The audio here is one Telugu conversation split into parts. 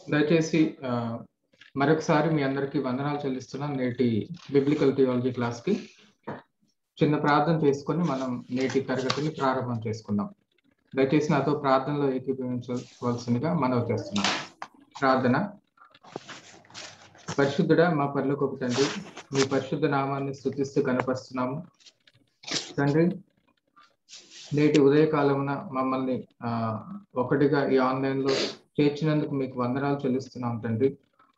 దయచేసి ఆ, మరొకసారి మీ అందరికీ వందనాలు చెల్లిస్తున్నాం నేటి బిబ్లికల్ థియాలజీ క్లాస్ కి చిన్న ప్రార్థన చేసుకొని మనం నేటి తరగతిని ప్రారంభం చేసుకుందాం దయచేసి నాతో ప్రార్థనలో ఏకీభవించవలసిందిగా మనవి చేస్తున్నాం ప్రార్థన పరిశుద్ధుడా మా పర్లోకొక తండ్రి మీ పరిశుద్ధ నామాన్ని స్థుతిస్తూ కనపరుస్తున్నాము తండ్రి నేటి ఉదయకాలమున మమ్మల్ని ఆ, ఒకటిగా ఈ ఆన్లైన్ లో చేర్చినందుకు మీకు వందనాలు చెల్లిస్తున్నాం తండ్రి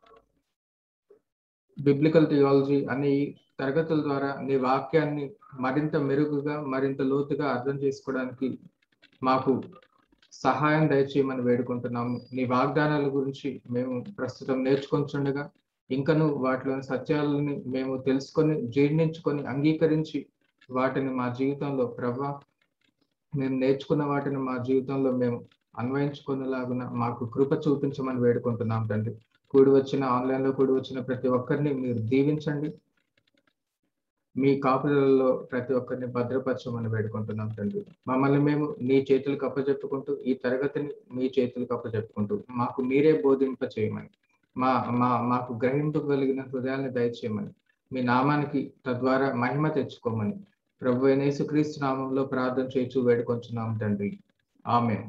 బిబ్లికల్ థియాలజీ అనే ఈ తరగతుల ద్వారా నీ వాక్యాన్ని మరింత మెరుగుగా మరింత లోతుగా అర్థం చేసుకోవడానికి మాకు సహాయం దయచేయమని వేడుకుంటున్నాము నీ వాగ్దానాల గురించి మేము ప్రస్తుతం నేర్చుకొంచుండగా ఇంకను వాటిలోని సత్యాలని మేము తెలుసుకొని జీర్ణించుకొని అంగీకరించి వాటిని మా జీవితంలో ప్రభా మేము నేర్చుకున్న వాటిని మా జీవితంలో మేము అన్వయించుకునేలాగున మాకు కృప చూపించమని వేడుకుంటున్నాం తండ్రి కూడి వచ్చిన ఆన్లైన్ లో కూడి వచ్చిన ప్రతి ఒక్కరిని మీరు దీవించండి మీ కాపులలో ప్రతి ఒక్కరిని భద్రపరచమని వేడుకుంటున్నాం తండ్రి మమ్మల్ని మేము నీ చేతులకు అప్పచెప్పుకుంటూ ఈ తరగతిని మీ చేతులకు అప్పచెప్పుకుంటూ మాకు మీరే బోధింప చేయమని మా మా మాకు గ్రహింపగలిగిన హృదయాన్ని దయచేయమని మీ నామానికి తద్వారా మహిమ తెచ్చుకోమని ప్రభు అయిన యేసుక్రీస్తు నామంలో ప్రార్థన చేయొచ్చు వేడుకొంచున్నాం తండ్రి ఆమె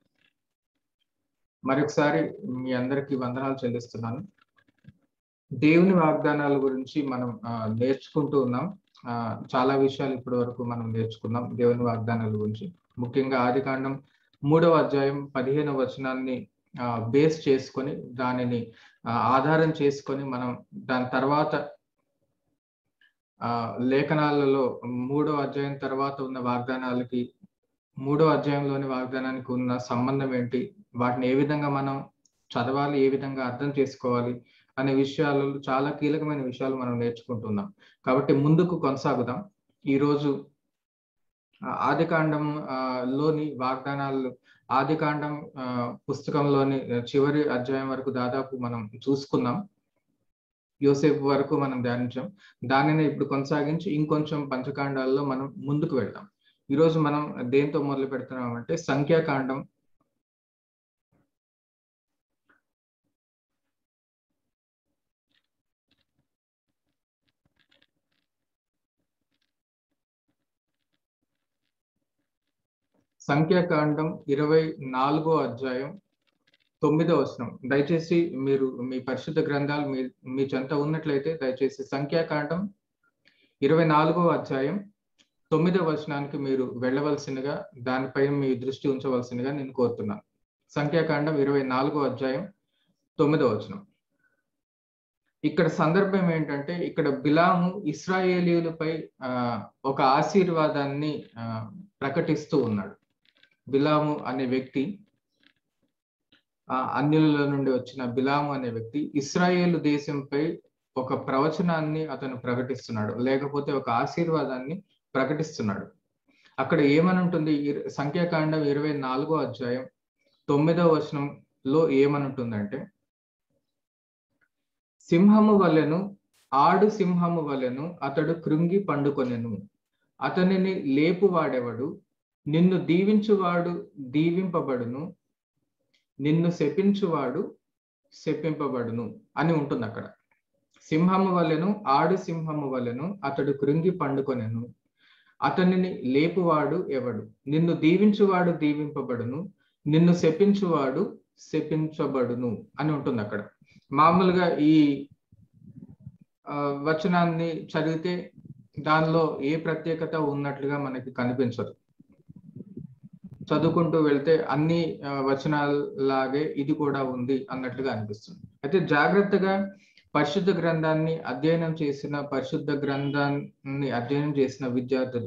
మరొకసారి మీ అందరికీ వందనాలు చెల్లిస్తున్నాను దేవుని వాగ్దానాల గురించి మనం ఆ, నేర్చుకుంటూ ఉన్నాం ఆ, చాలా విషయాలు ఇప్పటి వరకు మనం నేర్చుకున్నాం దేవుని వాగ్దానాల గురించి ముఖ్యంగా ఆది కాండం మూడవ అధ్యాయం పదిహేనవ వచనాన్ని ఆ, బేస్ చేసుకొని దానిని ఆ, ఆధారం చేసుకొని మనం దాని తర్వాత ఆ లేఖనాలలో మూడో అధ్యాయం తర్వాత ఉన్న వాగ్దానాలకి మూడో అధ్యాయంలోని వాగ్దానానికి ఉన్న సంబంధం ఏంటి వాటిని ఏ విధంగా మనం చదవాలి ఏ విధంగా అర్థం చేసుకోవాలి అనే విషయాలు చాలా కీలకమైన విషయాలు మనం నేర్చుకుంటున్నాం కాబట్టి ముందుకు కొనసాగుదాం ఈరోజు ఆది కాండం లోని వాగ్దానాలు ఆది కాండం పుస్తకంలోని చివరి అధ్యాయం వరకు దాదాపు మనం చూసుకున్నాం యోసేపు వరకు మనం ధ్యానించాం దానిని ఇప్పుడు కొనసాగించి ఇంకొంచెం పంచకాండాల్లో మనం ముందుకు వెళ్దాం ఈరోజు మనం దేంతో మొదలు పెడుతున్నాం అంటే సంఖ్యాకాండం సంఖ్యాకాండం ఇరవై నాలుగో అధ్యాయం తొమ్మిదో వచనం దయచేసి మీరు మీ పరిశుద్ధ గ్రంథాలు మీ మీ చెంత ఉన్నట్లయితే దయచేసి సంఖ్యాకాండం ఇరవై నాలుగో అధ్యాయం తొమ్మిదో వచనానికి మీరు వెళ్ళవలసిందిగా దానిపై మీ దృష్టి ఉంచవలసిందిగా నేను కోరుతున్నాను సంఖ్యాకాండం ఇరవై నాలుగో అధ్యాయం తొమ్మిదో వచనం ఇక్కడ సందర్భం ఏంటంటే ఇక్కడ బిలాము ఇస్రాయేలీలపై ఆ ఒక ఆశీర్వాదాన్ని ఆ ప్రకటిస్తూ ఉన్నాడు బిలాము అనే వ్యక్తి ఆ అన్యుల నుండి వచ్చిన బిలాము అనే వ్యక్తి ఇస్రాయేల్ దేశంపై ఒక ప్రవచనాన్ని అతను ప్రకటిస్తున్నాడు లేకపోతే ఒక ఆశీర్వాదాన్ని ప్రకటిస్తున్నాడు అక్కడ ఏమని ఉంటుంది సంఖ్యాకాండం ఇరవై నాలుగో అధ్యాయం తొమ్మిదవ వచనంలో ఏమని ఉంటుందంటే సింహము వలెను ఆడు సింహము వలెను అతడు కృంగి పండుకొనెను అతనిని లేపువాడెవడు నిన్ను దీవించువాడు దీవింపబడును నిన్ను శపించువాడు శపింపబడును అని ఉంటుంది అక్కడ సింహము వలెను ఆడు సింహము వలెను అతడు కృంగి పండుకొనెను అతనిని లేపువాడు ఎవడు నిన్ను దీవించువాడు దీవింపబడును నిన్ను శపించువాడు శపించబడును అని ఉంటుంది అక్కడ మామూలుగా ఈ వచనాన్ని చదివితే దానిలో ఏ ప్రత్యేకత ఉన్నట్లుగా మనకి కనిపించదు చదువుకుంటూ వెళ్తే అన్ని వచనాలాగే ఇది కూడా ఉంది అన్నట్లుగా అనిపిస్తుంది అయితే జాగ్రత్తగా పరిశుద్ధ గ్రంథాన్ని అధ్యయనం చేసిన పరిశుద్ధ గ్రంథాన్ని అధ్యయనం చేసిన విద్యార్థులు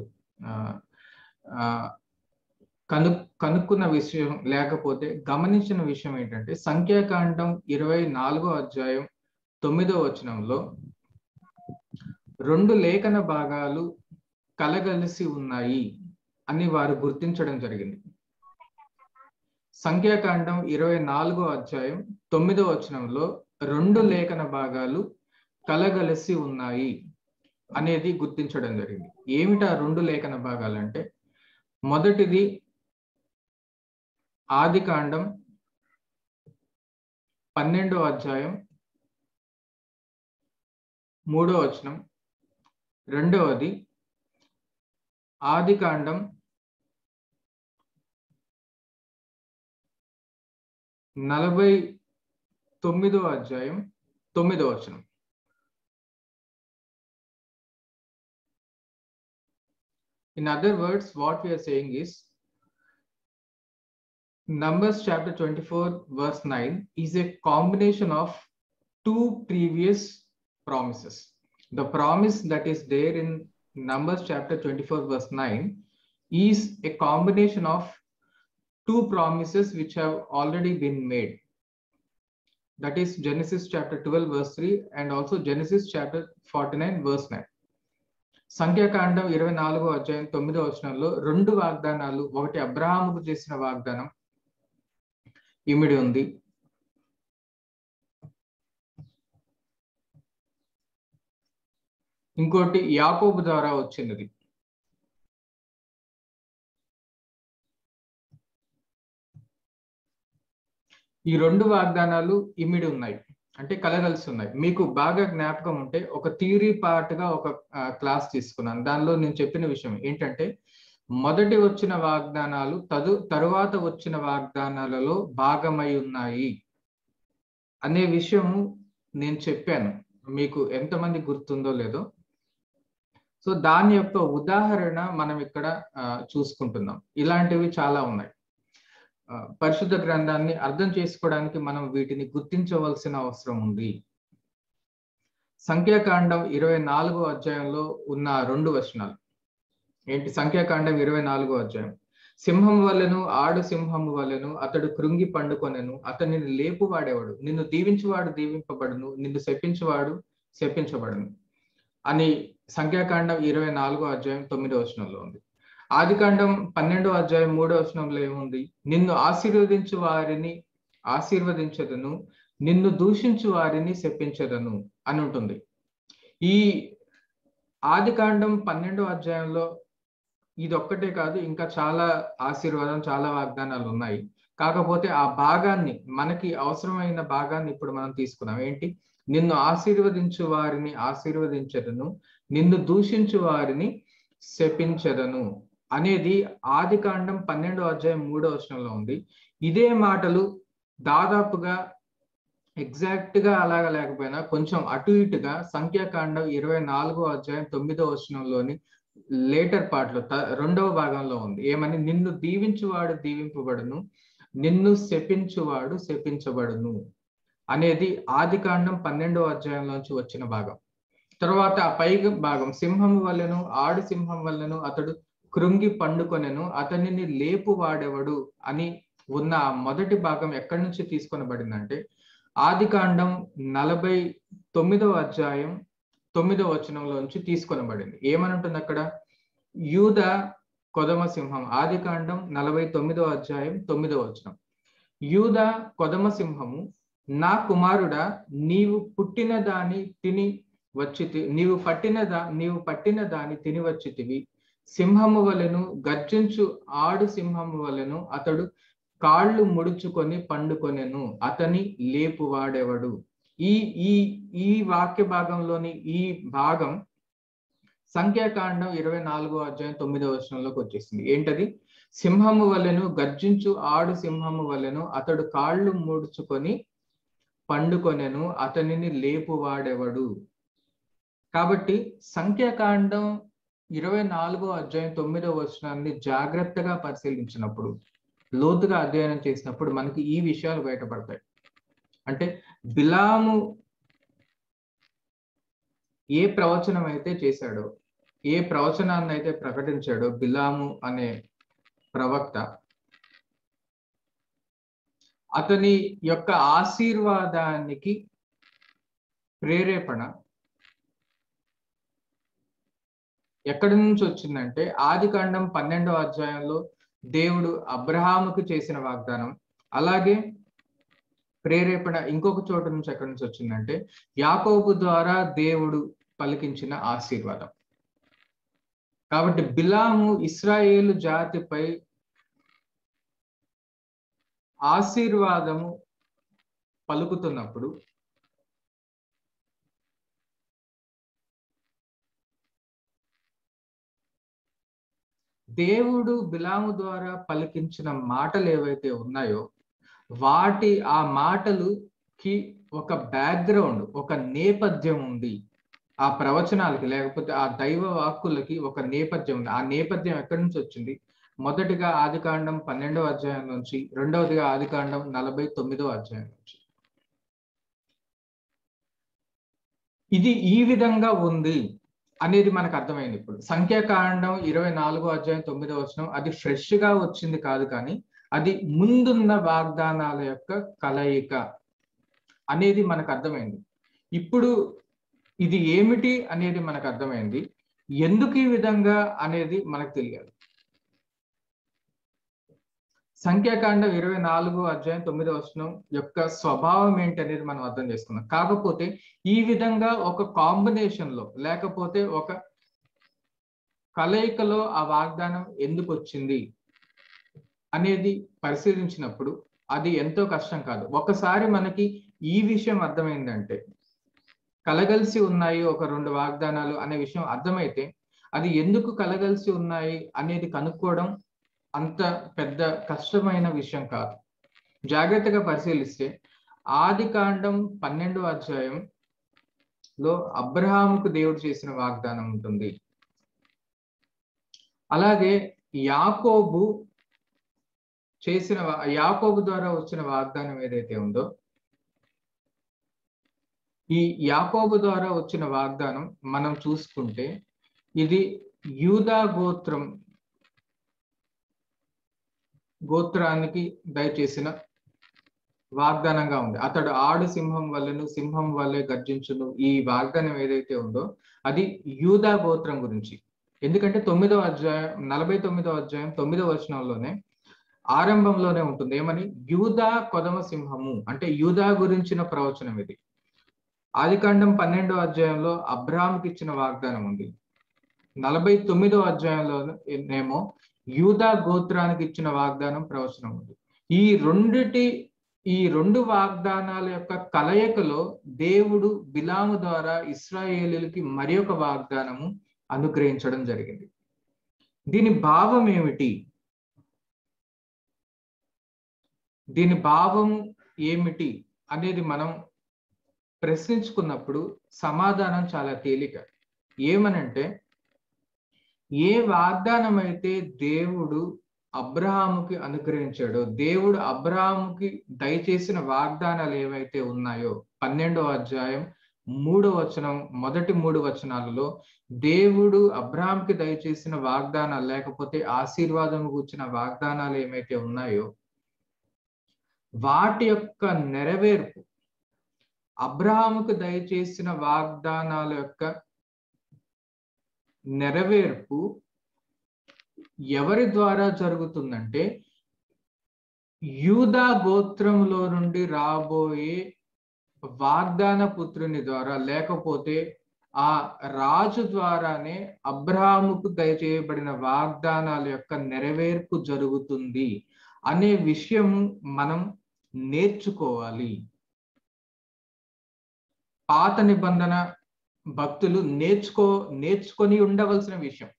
కను కనుక్కున్న విషయం లేకపోతే గమనించిన విషయం ఏంటంటే సంఖ్యాకాండం ఇరవై నాలుగో అధ్యాయం తొమ్మిదో వచనంలో రెండు లేఖన భాగాలు కలగలిసి ఉన్నాయి అని వారు గుర్తించడం జరిగింది సంఖ్యాకాండం ఇరవై నాలుగో అధ్యాయం తొమ్మిదో వచనంలో రెండు లేఖన భాగాలు కలగలిసి ఉన్నాయి అనేది గుర్తించడం జరిగింది ఏమిటా రెండు లేఖన భాగాలు అంటే మొదటిది ఆది కాండం పన్నెండో అధ్యాయం మూడో వచనం రెండవది ఆది కాండం నలభై తొమ్మిదో అధ్యాయం తొమ్మిదో వచనం In other words, what we are saying is Numbers chapter 24, verse 9 is a combination of two previous promises. The promise that is there in Numbers chapter 24, verse 9 is a combination of two promises which have already been made. That is Genesis chapter 12, verse 3, and also Genesis chapter 49, verse 9. సంఖ్యాకాండం ఇరవై నాలుగో అధ్యాయం తొమ్మిదో వచనంలో రెండు వాగ్దానాలు ఒకటి అబ్రహాముకు చేసిన వాగ్దానం ఇమిడి ఉంది ఇంకోటి యాకోబు ద్వారా వచ్చినది ఈ రెండు వాగ్దానాలు ఇమిడి ఉన్నాయి అంటే కలగలిసి ఉన్నాయి మీకు బాగా జ్ఞాపకం ఉంటే ఒక థియరీ పార్ట్ గా ఒక క్లాస్ తీసుకున్నాను దానిలో నేను చెప్పిన విషయం ఏంటంటే మొదటి వచ్చిన వాగ్దానాలు తదు తరువాత వచ్చిన వాగ్దానాలలో భాగమై ఉన్నాయి అనే విషయము నేను చెప్పాను మీకు ఎంతమంది గుర్తుందో లేదో సో దాని యొక్క ఉదాహరణ మనం ఇక్కడ చూసుకుంటున్నాం ఇలాంటివి చాలా ఉన్నాయి పరిశుద్ధ గ్రంథాన్ని అర్థం చేసుకోవడానికి మనం వీటిని గుర్తించవలసిన అవసరం ఉంది సంఖ్యాకాండం ఇరవై నాలుగో అధ్యాయంలో ఉన్న రెండు వచనాలు ఏంటి సంఖ్యాకాండం ఇరవై నాలుగో అధ్యాయం సింహం వలెను ఆడు సింహం వలెను అతడు కృంగి పండుకొనెను అతనిని లేపువాడేవాడు నిన్ను దీవించువాడు దీవింపబడును నిన్ను శపించువాడు శపించబడును అని సంఖ్యాకాండం ఇరవై నాలుగో అధ్యాయం తొమ్మిదో వచనంలో ఉంది ఆదికాండం పన్నెండో అధ్యాయం మూడో వచనంలో ఏముంది నిన్ను ఆశీర్వదించు వారిని ఆశీర్వదించదను నిన్ను దూషించు వారిని శపించదను అని ఉంటుంది ఈ ఆదికాండం పన్నెండో అధ్యాయంలో ఇది ఒక్కటే కాదు ఇంకా చాలా ఆశీర్వాదం చాలా వాగ్దానాలు ఉన్నాయి కాకపోతే ఆ భాగాన్ని మనకి అవసరమైన భాగాన్ని ఇప్పుడు మనం తీసుకున్నాం ఏంటి నిన్ను ఆశీర్వదించు వారిని ఆశీర్వదించదను నిన్ను దూషించు వారిని శపించదను అనేది ఆది కాండం పన్నెండో అధ్యాయం మూడో వచనంలో ఉంది ఇదే మాటలు దాదాపుగా ఎగ్జాక్ట్ గా అలాగా లేకపోయినా కొంచెం అటు ఇటుగా సంఖ్యాకాండం ఇరవై నాలుగో అధ్యాయం తొమ్మిదో వచనంలోని లేటర్ పార్ట్ లో రెండవ భాగంలో ఉంది ఏమని నిన్ను దీవించువాడు దీవింపబడును నిన్ను శపించువాడు శపించబడును అనేది ఆది కాండం పన్నెండో అధ్యాయంలోంచి వచ్చిన భాగం తర్వాత ఆ పై భాగం సింహం వల్లెను ఆడు సింహం వల్లెను అతడు కృంగి పండుకొనెను అతనిని లేపు వాడెవడు అని ఉన్న ఆ మొదటి భాగం ఎక్కడి నుంచి తీసుకొనబడిందంటే ఆది కాండం నలభై తొమ్మిదవ అధ్యాయం తొమ్మిదవ వచనంలోంచి తీసుకొనబడింది ఏమనంటుంది అక్కడ యూద కొదమ సింహం ఆది కాండం నలభై తొమ్మిదవ అధ్యాయం తొమ్మిదవ వచనం యూద కొదమ సింహము నా కుమారుడా నీవు పుట్టిన దాని తిని వచ్చి నీవు పట్టిన దా నీవు పట్టిన దాని తిని వచ్చితివి సింహము వలెను గర్జించు ఆడు సింహము వలెను అతడు కాళ్ళు ముడుచుకొని పండుకొనెను అతని లేపువాడెవడు ఈ ఈ ఈ వాక్య భాగంలోని ఈ భాగం సంఖ్యాకాండం ఇరవై నాలుగో అధ్యాయం తొమ్మిదో వచనంలోకి వచ్చేసింది ఏంటది సింహము వలెను గర్జించు ఆడు సింహము వలెను అతడు కాళ్ళు ముడుచుకొని పండుకొనెను అతనిని లేపువాడెవడు కాబట్టి సంఖ్యాకాండం ఇరవై నాలుగో అధ్యాయం తొమ్మిదో వచనాన్ని జాగ్రత్తగా పరిశీలించినప్పుడు లోతుగా అధ్యయనం చేసినప్పుడు మనకి ఈ విషయాలు బయటపడతాయి అంటే బిలాము ఏ ప్రవచనం అయితే చేశాడో ఏ ప్రవచనాన్ని అయితే ప్రకటించాడో బిలాము అనే ప్రవక్త అతని యొక్క ఆశీర్వాదానికి ప్రేరేపణ ఎక్కడి నుంచి వచ్చిందంటే ఆది కాండం పన్నెండవ అధ్యాయంలో దేవుడు అబ్రహాముకు చేసిన వాగ్దానం అలాగే ప్రేరేపణ ఇంకొక చోట నుంచి ఎక్కడి నుంచి వచ్చిందంటే యాకోబు ద్వారా దేవుడు పలికించిన ఆశీర్వాదం కాబట్టి బిలాము ఇస్రాయేలు జాతిపై ఆశీర్వాదము పలుకుతున్నప్పుడు దేవుడు బిలాము ద్వారా పలికించిన మాటలు ఏవైతే ఉన్నాయో వాటి ఆ మాటలుకి ఒక బ్యాక్గ్రౌండ్ ఒక నేపథ్యం ఉంది ఆ ప్రవచనాలకి లేకపోతే ఆ దైవ వాక్కులకి ఒక నేపథ్యం ఉంది ఆ నేపథ్యం ఎక్కడి నుంచి వచ్చింది మొదటిగా ఆదికాండం పన్నెండవ అధ్యాయం నుంచి రెండవదిగా ఆదికాండం నలభై తొమ్మిదవ అధ్యాయం నుంచి ఇది ఈ విధంగా ఉంది అనేది మనకు అర్థమైంది ఇప్పుడు సంఖ్యాకాండం ఇరవై నాలుగో అధ్యాయం తొమ్మిదో వచనం అది ఫ్రెష్ గా వచ్చింది కాదు కానీ అది ముందున్న వాగ్దానాల యొక్క కలయిక అనేది మనకు అర్థమైంది ఇప్పుడు ఇది ఏమిటి అనేది మనకు అర్థమైంది ఎందుకు ఈ విధంగా అనేది మనకు తెలియాలి సంఖ్యాకాండం ఇరవై నాలుగు అధ్యాయం తొమ్మిదో వచనం యొక్క స్వభావం ఏంటి అనేది మనం అర్థం చేసుకున్నాం కాకపోతే ఈ విధంగా ఒక కాంబినేషన్ లో లేకపోతే ఒక కలయికలో ఆ వాగ్దానం ఎందుకు వచ్చింది అనేది పరిశీలించినప్పుడు అది ఎంతో కష్టం కాదు ఒకసారి మనకి ఈ విషయం అర్థమైందంటే కలగలిసి ఉన్నాయి ఒక రెండు వాగ్దానాలు అనే విషయం అర్థమైతే అది ఎందుకు కలగలిసి ఉన్నాయి అనేది కనుక్కోవడం అంత పెద్ద కష్టమైన విషయం కాదు జాగ్రత్తగా పరిశీలిస్తే ఆది కాండం పన్నెండు అధ్యాయం లో అబ్రహాముకు దేవుడు చేసిన వాగ్దానం ఉంటుంది అలాగే యాకోబు చేసిన యాకోబు ద్వారా వచ్చిన వాగ్దానం ఏదైతే ఉందో ఈ యాకోబు ద్వారా వచ్చిన వాగ్దానం మనం చూసుకుంటే ఇది యూదా గోత్రం గోత్రానికి దయచేసిన వాగ్దానంగా ఉంది అతడు ఆడు సింహం వల్లెను సింహం వల్లే గర్జించును ఈ వాగ్దానం ఏదైతే ఉందో అది యూదా గోత్రం గురించి ఎందుకంటే తొమ్మిదవ అధ్యాయం నలభై తొమ్మిదవ అధ్యాయం తొమ్మిదవ వచనంలోనే ఆరంభంలోనే ఉంటుంది ఏమని యూదా కొదమ సింహము అంటే యూదా గురించిన ప్రవచనం ఇది ఆదికాండం పన్నెండో అధ్యాయంలో అబ్రాహాంకి ఇచ్చిన వాగ్దానం ఉంది నలభై తొమ్మిదో అధ్యాయంలో ఏమో యూదా గోత్రానికి ఇచ్చిన వాగ్దానం ప్రవచనం ఉంది ఈ రెండిటి ఈ రెండు వాగ్దానాల యొక్క కలయికలో దేవుడు బిలాము ద్వారా ఇస్రాయేలీలకి మరి ఒక వాగ్దానము అనుగ్రహించడం జరిగింది దీని భావం ఏమిటి దీని భావం ఏమిటి అనేది మనం ప్రశ్నించుకున్నప్పుడు సమాధానం చాలా తేలిక ఏమనంటే ఏ వాగ్దానం అయితే దేవుడు అబ్రహాముకి అనుగ్రహించాడో దేవుడు అబ్రహాముకి దయచేసిన వాగ్దానాలు ఏవైతే ఉన్నాయో పన్నెండో అధ్యాయం మూడో వచనం మొదటి మూడు వచనాలలో దేవుడు అబ్రహాంకి దయచేసిన వాగ్దానాలు లేకపోతే ఆశీర్వాదం కూర్చిన వాగ్దానాలు ఏమైతే ఉన్నాయో వాటి యొక్క నెరవేర్పు అబ్రహాముకు దయచేసిన వాగ్దానాల యొక్క నెరవేర్పు ఎవరి ద్వారా జరుగుతుందంటే యూదా గోత్రంలో నుండి రాబోయే వాగ్దాన పుత్రుని ద్వారా లేకపోతే ఆ రాజు ద్వారానే అబ్రహాముకు దయచేయబడిన వాగ్దానాల యొక్క నెరవేర్పు జరుగుతుంది అనే విషయం మనం నేర్చుకోవాలి పాత నిబంధన భక్తులు నేర్చుకో నేర్చుకొని ఉండవలసిన విషయం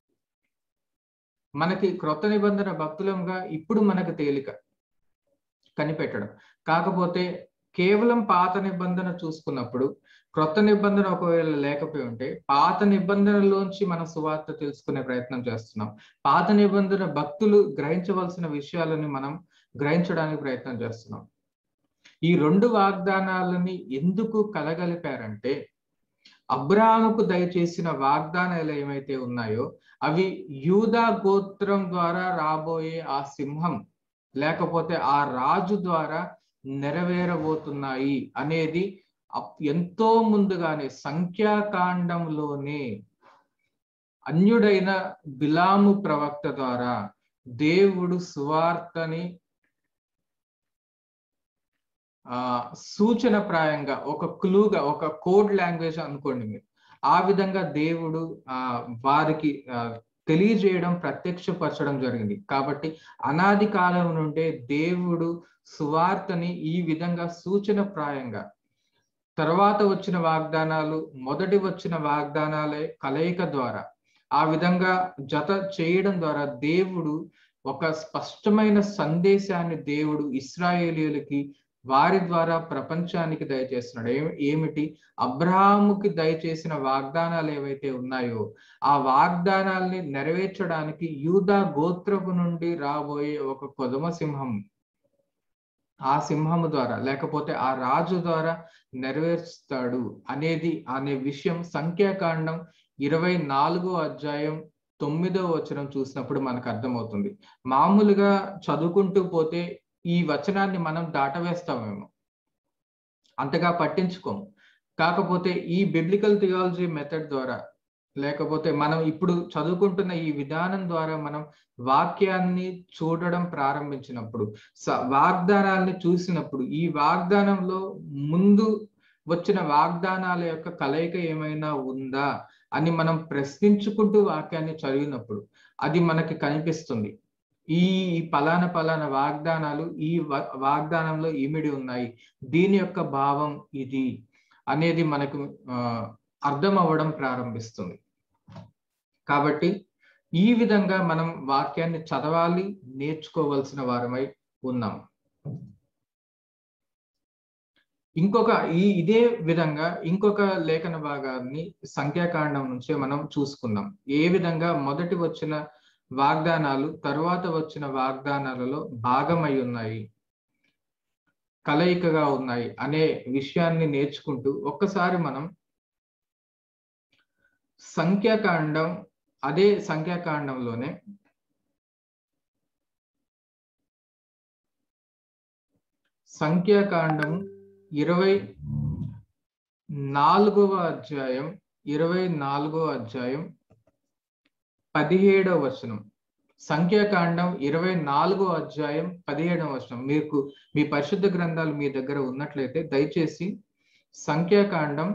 మనకి క్రొత్త నిబంధన భక్తులంగా ఇప్పుడు మనకు తేలిక కనిపెట్టడం కాకపోతే కేవలం పాత నిబంధన చూసుకున్నప్పుడు క్రొత్త నిబంధన ఒకవేళ లేకపోయి ఉంటే పాత నిబంధనలోంచి మనం సువార్త తెలుసుకునే ప్రయత్నం చేస్తున్నాం పాత నిబంధన భక్తులు గ్రహించవలసిన విషయాలని మనం గ్రహించడానికి ప్రయత్నం చేస్తున్నాం ఈ రెండు వాగ్దానాలని ఎందుకు కలగలిపారంటే అబ్రాహాముకు దయచేసిన వాగ్దానాలు ఏమైతే ఉన్నాయో అవి యూదా గోత్రం ద్వారా రాబోయే ఆ సింహం లేకపోతే ఆ రాజు ద్వారా నెరవేరబోతున్నాయి అనేది ఎంతో ముందుగానే సంఖ్యాకాండంలోనే అన్యుడైన బిలాము ప్రవక్త ద్వారా దేవుడు సువార్తని ఆ సూచన ప్రాయంగా ఒక క్లూగా ఒక కోడ్ లాంగ్వేజ్ అనుకోండి మీరు ఆ విధంగా దేవుడు ఆ వారికి తెలియజేయడం ప్రత్యక్షపరచడం జరిగింది కాబట్టి అనాది కాలం నుండే దేవుడు సువార్తని ఈ విధంగా సూచన ప్రాయంగా తర్వాత వచ్చిన వాగ్దానాలు మొదటి వచ్చిన వాగ్దానాలే కలయిక ద్వారా ఆ విధంగా జత చేయడం ద్వారా దేవుడు ఒక స్పష్టమైన సందేశాన్ని దేవుడు ఇస్రాయేలీలకి వారి ద్వారా ప్రపంచానికి దయచేస్తున్నాడు ఏమి ఏమిటి అబ్రహాముకి దయచేసిన వాగ్దానాలు ఏవైతే ఉన్నాయో ఆ వాగ్దానాల్ని నెరవేర్చడానికి యూదా గోత్రపు నుండి రాబోయే ఒక కొదమ సింహం ఆ సింహము ద్వారా లేకపోతే ఆ రాజు ద్వారా నెరవేర్చుతాడు అనేది అనే విషయం సంఖ్యాకాండం ఇరవై నాలుగో అధ్యాయం తొమ్మిదో వచనం చూసినప్పుడు మనకు అర్థమవుతుంది మామూలుగా చదువుకుంటూ పోతే ఈ వచనాన్ని మనం దాటవేస్తామేమో అంతగా పట్టించుకోము కాకపోతే ఈ బిబ్లికల్ థియాలజీ మెథడ్ ద్వారా లేకపోతే మనం ఇప్పుడు చదువుకుంటున్న ఈ విధానం ద్వారా మనం వాక్యాన్ని చూడడం ప్రారంభించినప్పుడు వాగ్దానాల్ని చూసినప్పుడు ఈ వాగ్దానంలో ముందు వచ్చిన వాగ్దానాల యొక్క కలయిక ఏమైనా ఉందా అని మనం ప్రశ్నించుకుంటూ వాక్యాన్ని చదివినప్పుడు అది మనకి కనిపిస్తుంది ఈ పలాన పలాన వాగ్దానాలు ఈ వాగ్దానంలో ఇమిడి ఉన్నాయి దీని యొక్క భావం ఇది అనేది మనకు అర్థం అవ్వడం ప్రారంభిస్తుంది కాబట్టి ఈ విధంగా మనం వాక్యాన్ని చదవాలి నేర్చుకోవలసిన వారమై ఉన్నాం ఇంకొక ఈ ఇదే విధంగా ఇంకొక లేఖన భాగాన్ని సంఖ్యాకాండం నుంచే మనం చూసుకుందాం ఏ విధంగా మొదటి వచ్చిన వాగ్దానాలు తరువాత వచ్చిన వాగ్దానాలలో భాగమై ఉన్నాయి కలయికగా ఉన్నాయి అనే విషయాన్ని నేర్చుకుంటూ ఒక్కసారి మనం సంఖ్యాకాండం అదే సంఖ్యాకాండంలోనే సంఖ్యాకాండం ఇరవై నాలుగవ అధ్యాయం ఇరవై నాలుగవ అధ్యాయం పదిహేడవ వచనం సంఖ్యాకాండం ఇరవై నాలుగో అధ్యాయం పదిహేడవ వచనం మీకు మీ పరిశుద్ధ గ్రంథాలు మీ దగ్గర ఉన్నట్లయితే దయచేసి సంఖ్యాకాండం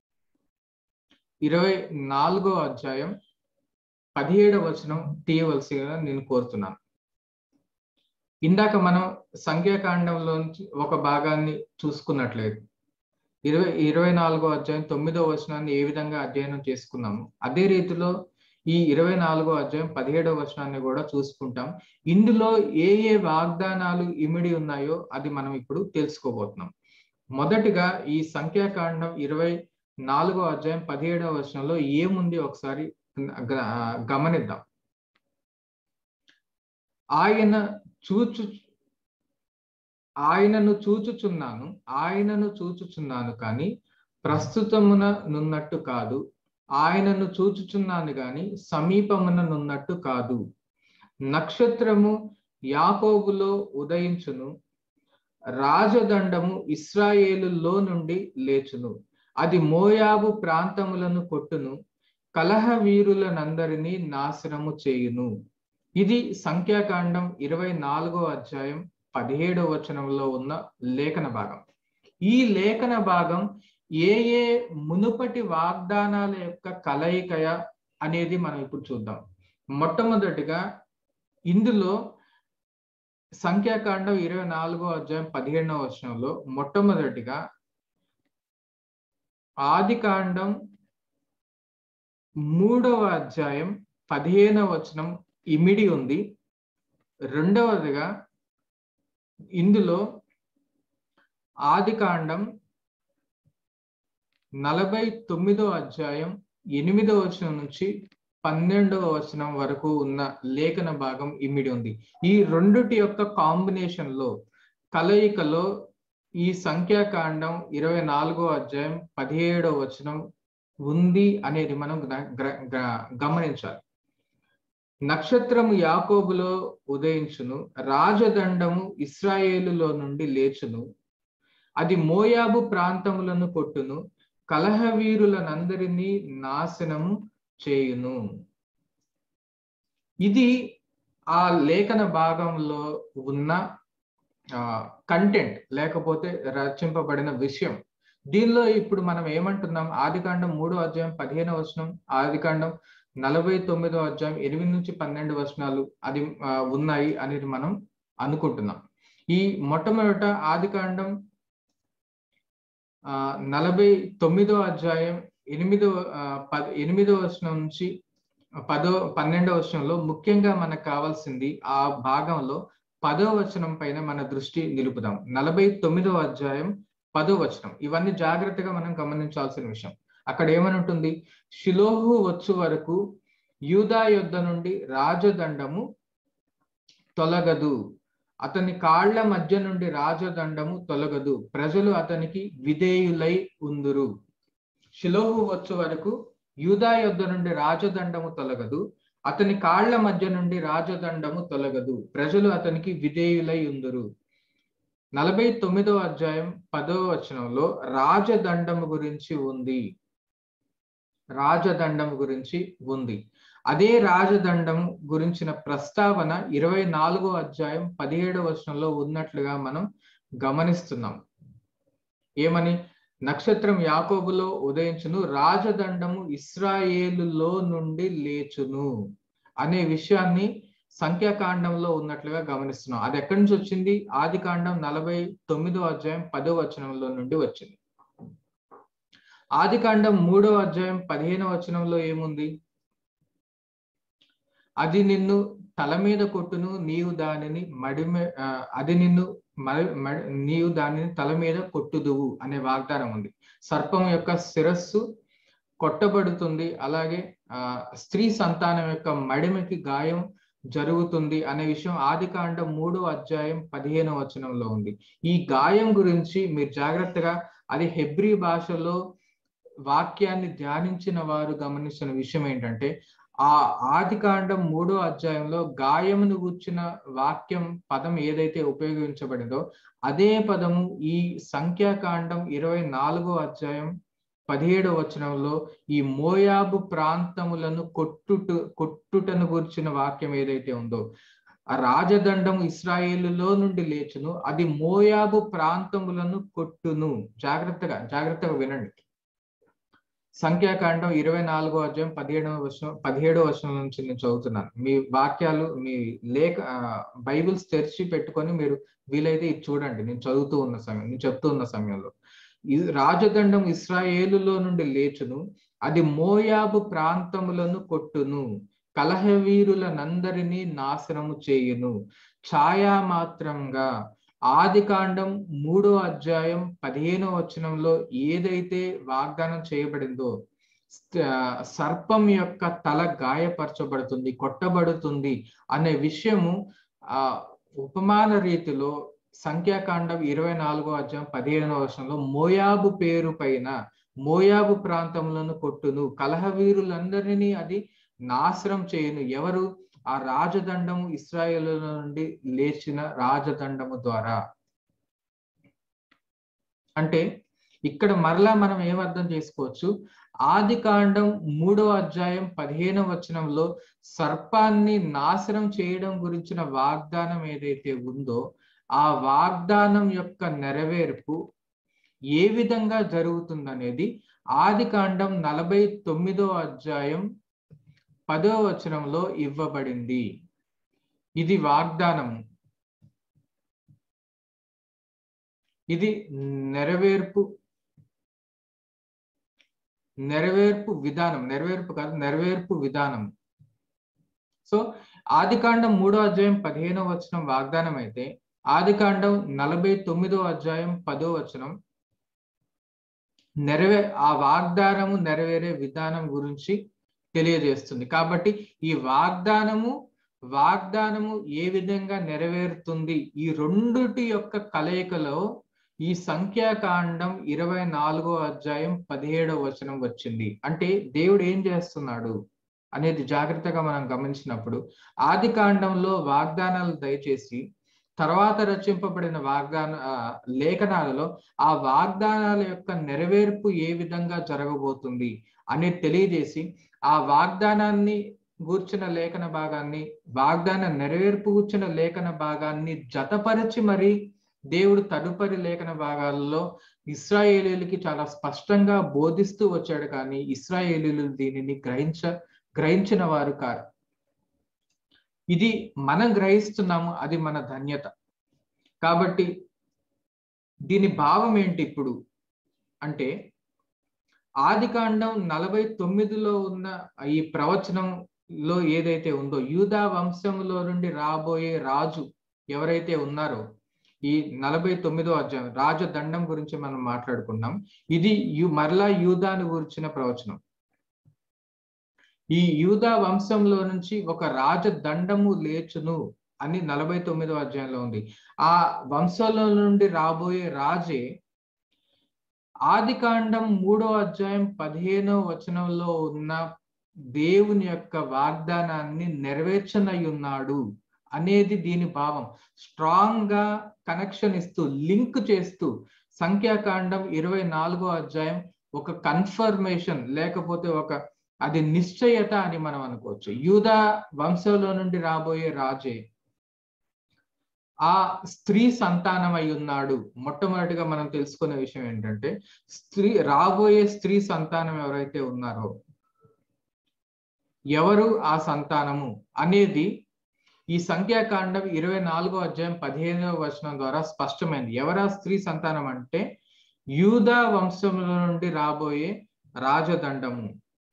ఇరవై నాలుగో అధ్యాయం పదిహేడవ వచనం తీయవలసిగా నేను కోరుతున్నాను ఇందాక మనం సంఖ్యాకాండంలోంచి ఒక భాగాన్ని చూసుకున్నట్లేదు ఇరవై ఇరవై నాలుగో అధ్యాయం తొమ్మిదో వచనాన్ని ఏ విధంగా అధ్యయనం చేసుకున్నాము అదే రీతిలో ఈ ఇరవై నాలుగో అధ్యాయం పదిహేడవ వచనాన్ని కూడా చూసుకుంటాం ఇందులో ఏ ఏ వాగ్దానాలు ఇమిడి ఉన్నాయో అది మనం ఇప్పుడు తెలుసుకోబోతున్నాం మొదటిగా ఈ సంఖ్యాకాండం ఇరవై నాలుగో అధ్యాయం పదిహేడవ వచనంలో ఏముంది ఒకసారి గమనిద్దాం ఆయన చూచు ఆయనను చూచుచున్నాను ఆయనను చూచుచున్నాను కానీ ప్రస్తుతమున నున్నట్టు కాదు ఆయనను చూచుచున్నాను గాని సమీపమున నున్నట్టు కాదు నక్షత్రము యాకోబులో ఉదయించును రాజదండము ఇస్రాయేలులో నుండి లేచును అది మోయాబు ప్రాంతములను కొట్టును కలహ వీరులనందరినీ నాశనము చేయును ఇది సంఖ్యాకాండం ఇరవై నాలుగో అధ్యాయం పదిహేడవ వచనంలో ఉన్న లేఖన భాగం ఈ లేఖన భాగం ఏ ఏ మునుపటి వాగ్దానాల యొక్క కలయికయ అనేది మనం ఇప్పుడు చూద్దాం మొట్టమొదటిగా ఇందులో సంఖ్యాకాండం ఇరవై నాలుగో అధ్యాయం పదిహేడవ వచనంలో మొట్టమొదటిగా ఆది కాండం మూడవ అధ్యాయం పదిహేనవ వచనం ఇమిడి ఉంది రెండవదిగా ఇందులో ఆది కాండం నలభై తొమ్మిదో అధ్యాయం ఎనిమిదవ వచనం నుంచి పన్నెండవ వచనం వరకు ఉన్న లేఖన భాగం ఇమిడి ఉంది ఈ రెండుటి యొక్క కాంబినేషన్ లో కలయికలో ఈ సంఖ్యాకాండం ఇరవై నాలుగో అధ్యాయం పదిహేడవ వచనం ఉంది అనేది మనం గమనించాలి నక్షత్రము యాకోబులో ఉదయించును రాజదండము ఇస్రాయేలులో నుండి లేచును అది మోయాబు ప్రాంతములను కొట్టును కలహవీరులనందరినీ నాశనము చేయును ఇది ఆ లేఖన భాగంలో ఉన్న కంటెంట్ లేకపోతే రచింపబడిన విషయం దీనిలో ఇప్పుడు మనం ఏమంటున్నాం ఆదికాండం మూడో అధ్యాయం పదిహేను వచనం ఆదికాండం నలభై తొమ్మిదో అధ్యాయం ఎనిమిది నుంచి పన్నెండు వచనాలు అది ఉన్నాయి అనేది మనం అనుకుంటున్నాం ఈ మొట్టమొదట ఆది కాండం ఆ నలభై తొమ్మిదో అధ్యాయం ఎనిమిదో ఆ, పద ఎనిమిదో వచనం నుంచి పదో పన్నెండో వచనంలో ముఖ్యంగా మనకు కావాల్సింది ఆ భాగంలో పదో వచనం పైన మన దృష్టి నిలుపుదాం నలభై తొమ్మిదో అధ్యాయం పదో వచనం ఇవన్నీ జాగ్రత్తగా మనం గమనించాల్సిన విషయం అక్కడ ఏమని ఉంటుంది షిలోహు వచ్చు వరకు యూదా యొద్ద నుండి రాజదండము తొలగదు అతని కాళ్ల మధ్య నుండి రాజదండము తొలగదు ప్రజలు అతనికి విధేయులై ఉందురు షిలోహు వచ్చు వరకు యూదా యొద్ద నుండి రాజదండము తొలగదు అతని కాళ్ల మధ్య నుండి రాజదండము తొలగదు ప్రజలు అతనికి విధేయులై ఉందురు నలభై తొమ్మిదో అధ్యాయం పదో వచనంలో రాజదండము గురించి ఉంది రాజదండము గురించి ఉంది అదే రాజదండం గురించిన ప్రస్తావన ఇరవై నాలుగో అధ్యాయం పదిహేడవ వచనంలో ఉన్నట్లుగా మనం గమనిస్తున్నాం ఏమని నక్షత్రం యాకోబులో ఉదయించును రాజదండము ఇస్రాయేలులో నుండి లేచును అనే విషయాన్ని సంఖ్యాకాండంలో ఉన్నట్లుగా గమనిస్తున్నాం అది ఎక్కడి నుంచి వచ్చింది ఆది కాండం నలభై తొమ్మిదో అధ్యాయం పదో వచనంలో నుండి వచ్చింది ఆది కాండం మూడో అధ్యాయం పదిహేనో వచనంలో ఏముంది అది నిన్ను తల మీద కొట్టును నీవు దానిని మడిమె ఆ, అది నిన్ను మ- మ- నీవు దానిని తల మీద కొట్టుదువు అనే వాగ్దానం ఉంది సర్పం యొక్క శిరస్సు కొట్టబడుతుంది అలాగే ఆ స్త్రీ సంతానం యొక్క మడిమెకి గాయం జరుగుతుంది అనే విషయం ఆది కాండం మూడో అధ్యాయం పదిహేనో వచనంలో ఉంది ఈ గాయం గురించి మీరు జాగ్రత్తగా అది హెబ్రీ భాషలో వాక్యాన్ని ధ్యానించిన వారు గమనించిన విషయం ఏంటంటే ఆ ఆది కాండం మూడో అధ్యాయంలో గాయమును గుర్చిన వాక్యం పదం ఏదైతే ఉపయోగించబడిందో అదే పదము ఈ సంఖ్యాకాండం ఇరవై నాలుగో అధ్యాయం పదిహేడో వచనంలో ఈ మోయాబు ప్రాంతములను కొట్టుట కొట్టుటను గుర్చిన వాక్యం ఏదైతే ఉందో ఆ రాజదండం ఇస్రాయేలులో నుండి లేచును అది మోయాబు ప్రాంతములను కొట్టును జాగ్రత్తగా జాగ్రత్తగా వినండి సంఖ్యాకాండం ఇరవై నాలుగో అధ్యాయం పదిహేడవ వచనం పదిహేడో వచనం నుంచి నేను చదువుతున్నాను మీ వాక్యాలు మీ లేఖ ఆ, బైబిల్స్ తెరిచి పెట్టుకొని మీరు వీలైతే ఇది చూడండి నేను చదువుతూ ఉన్న సమయం నేను చెప్తూ ఉన్న సమయంలో ఈ రాజదండం ఇస్రాయేలులో నుండి లేచును అది మోయాబు ప్రాంతములను కొట్టును కలహవీరులనందరినీ నాశనము చేయును ఛాయా మాత్రంగా ఆది కాండం మూడో అధ్యాయం పదిహేనో వచనంలో ఏదైతే వాగ్దానం చేయబడిందో స్థ- సర్పం యొక్క తల గాయపరచబడుతుంది కొట్టబడుతుంది అనే విషయము ఆ ఉపమాన రీతిలో సంఖ్యాకాండం ఇరవై నాలుగో అధ్యాయం పదిహేనవ వచనంలో మోయాబు పేరు పైన మోయాబు ప్రాంతములను కొట్టును కలహవీరులందరినీ అది నాశనం చేయును ఎవరు ఆ రాజదండము ఇస్రాయేల్ నుండి లేచిన రాజదండము ద్వారా అంటే ఇక్కడ మరలా మనం ఏం అర్థం చేసుకోవచ్చు ఆది కాండం మూడో అధ్యాయం పదిహేనవ వచనంలో సర్పాన్ని నాశనం చేయడం గురించిన వాగ్దానం ఏదైతే ఉందో ఆ వాగ్దానం యొక్క నెరవేర్పు ఏ విధంగా జరుగుతుందనేది ఆది కాండం నలభై తొమ్మిదో అధ్యాయం పదో వచనంలో ఇవ్వబడింది ఇది వాగ్దానము ఇది నెరవేర్పు నెరవేర్పు విధానం నెరవేర్పు కాదు నెరవేర్పు విధానం సో ఆదికాండం మూడో అధ్యాయం పదిహేనో వచనం వాగ్దానం అయితే ఆదికాండం నలభై తొమ్మిదో అధ్యాయం పదో వచనం నెరవే ఆ వాగ్దానము నెరవేరే విధానం గురించి తెలియజేస్తుంది కాబట్టి ఈ వాగ్దానము వాగ్దానము ఏ విధంగా నెరవేరుతుంది ఈ రెండుటి యొక్క కలయికలో ఈ సంఖ్యాకాండం ఇరవై నాలుగో అధ్యాయం పదిహేడవ వచనం వచ్చింది అంటే దేవుడు ఏం చేస్తున్నాడు అనేది జాగ్రత్తగా మనం గమనించినప్పుడు ఆది కాండంలో వాగ్దానాలు దయచేసి తర్వాత రచింపబడిన వాగ్దాన ఆ, లేఖనాలలో ఆ వాగ్దానాల యొక్క నెరవేర్పు ఏ విధంగా జరగబోతుంది అనేది తెలియజేసి ఆ వాగ్దానాన్ని గూర్చిన లేఖన భాగాన్ని వాగ్దాన నెరవేర్పు గూర్చిన లేఖన భాగాన్ని జతపరిచి మరి దేవుడు తదుపరి లేఖన భాగాల్లో ఇస్రాయేలీలకి చాలా స్పష్టంగా బోధిస్తూ వచ్చాడు కానీ ఇస్రాయేలీలు దీనిని గ్రహించ గ్రహించిన వారు కారు ఇది మనం గ్రహిస్తున్నాము అది మన ధన్యత కాబట్టి దీని భావం ఏంటి ఇప్పుడు అంటే ఆది కాండం నలభై తొమ్మిదిలో ఉన్న ఈ ప్రవచనంలో ఏదైతే ఉందో యూదా వంశంలో నుండి రాబోయే రాజు ఎవరైతే ఉన్నారో ఈ నలభై తొమ్మిదో అధ్యాయం రాజదండం గురించి మనం మాట్లాడుకున్నాం ఇది యు మరలా యూదాను గురించిన ప్రవచనం ఈ యూదా వంశంలో నుంచి ఒక రాజదండము లేచును అని నలభై తొమ్మిదో అధ్యాయంలో ఉంది ఆ వంశంలో నుండి రాబోయే రాజే ఆది కాండం మూడో అధ్యాయం పదిహేనో వచనంలో ఉన్న దేవుని యొక్క వాగ్దానాన్ని నెరవేర్చనయ్యున్నాడు అనేది దీని భావం స్ట్రాంగ్ గా కనెక్షన్ ఇస్తూ లింక్ చేస్తూ సంఖ్యాకాండం ఇరవై నాలుగో అధ్యాయం ఒక కన్ఫర్మేషన్ లేకపోతే ఒక అది నిశ్చయత అని మనం అనుకోవచ్చు యూదా వంశంలో నుండి రాబోయే రాజే ఆ స్త్రీ సంతానం అయి ఉన్నాడు మొట్టమొదటిగా మనం తెలుసుకునే విషయం ఏంటంటే స్త్రీ రాబోయే స్త్రీ సంతానం ఎవరైతే ఉన్నారో ఎవరు ఆ సంతానము అనేది ఈ సంఖ్యాకాండం ఇరవై నాలుగో అధ్యాయం పదిహేనవ వచనం ద్వారా స్పష్టమైంది ఎవరా స్త్రీ సంతానం అంటే యూదా వంశంలో నుండి రాబోయే రాజదండము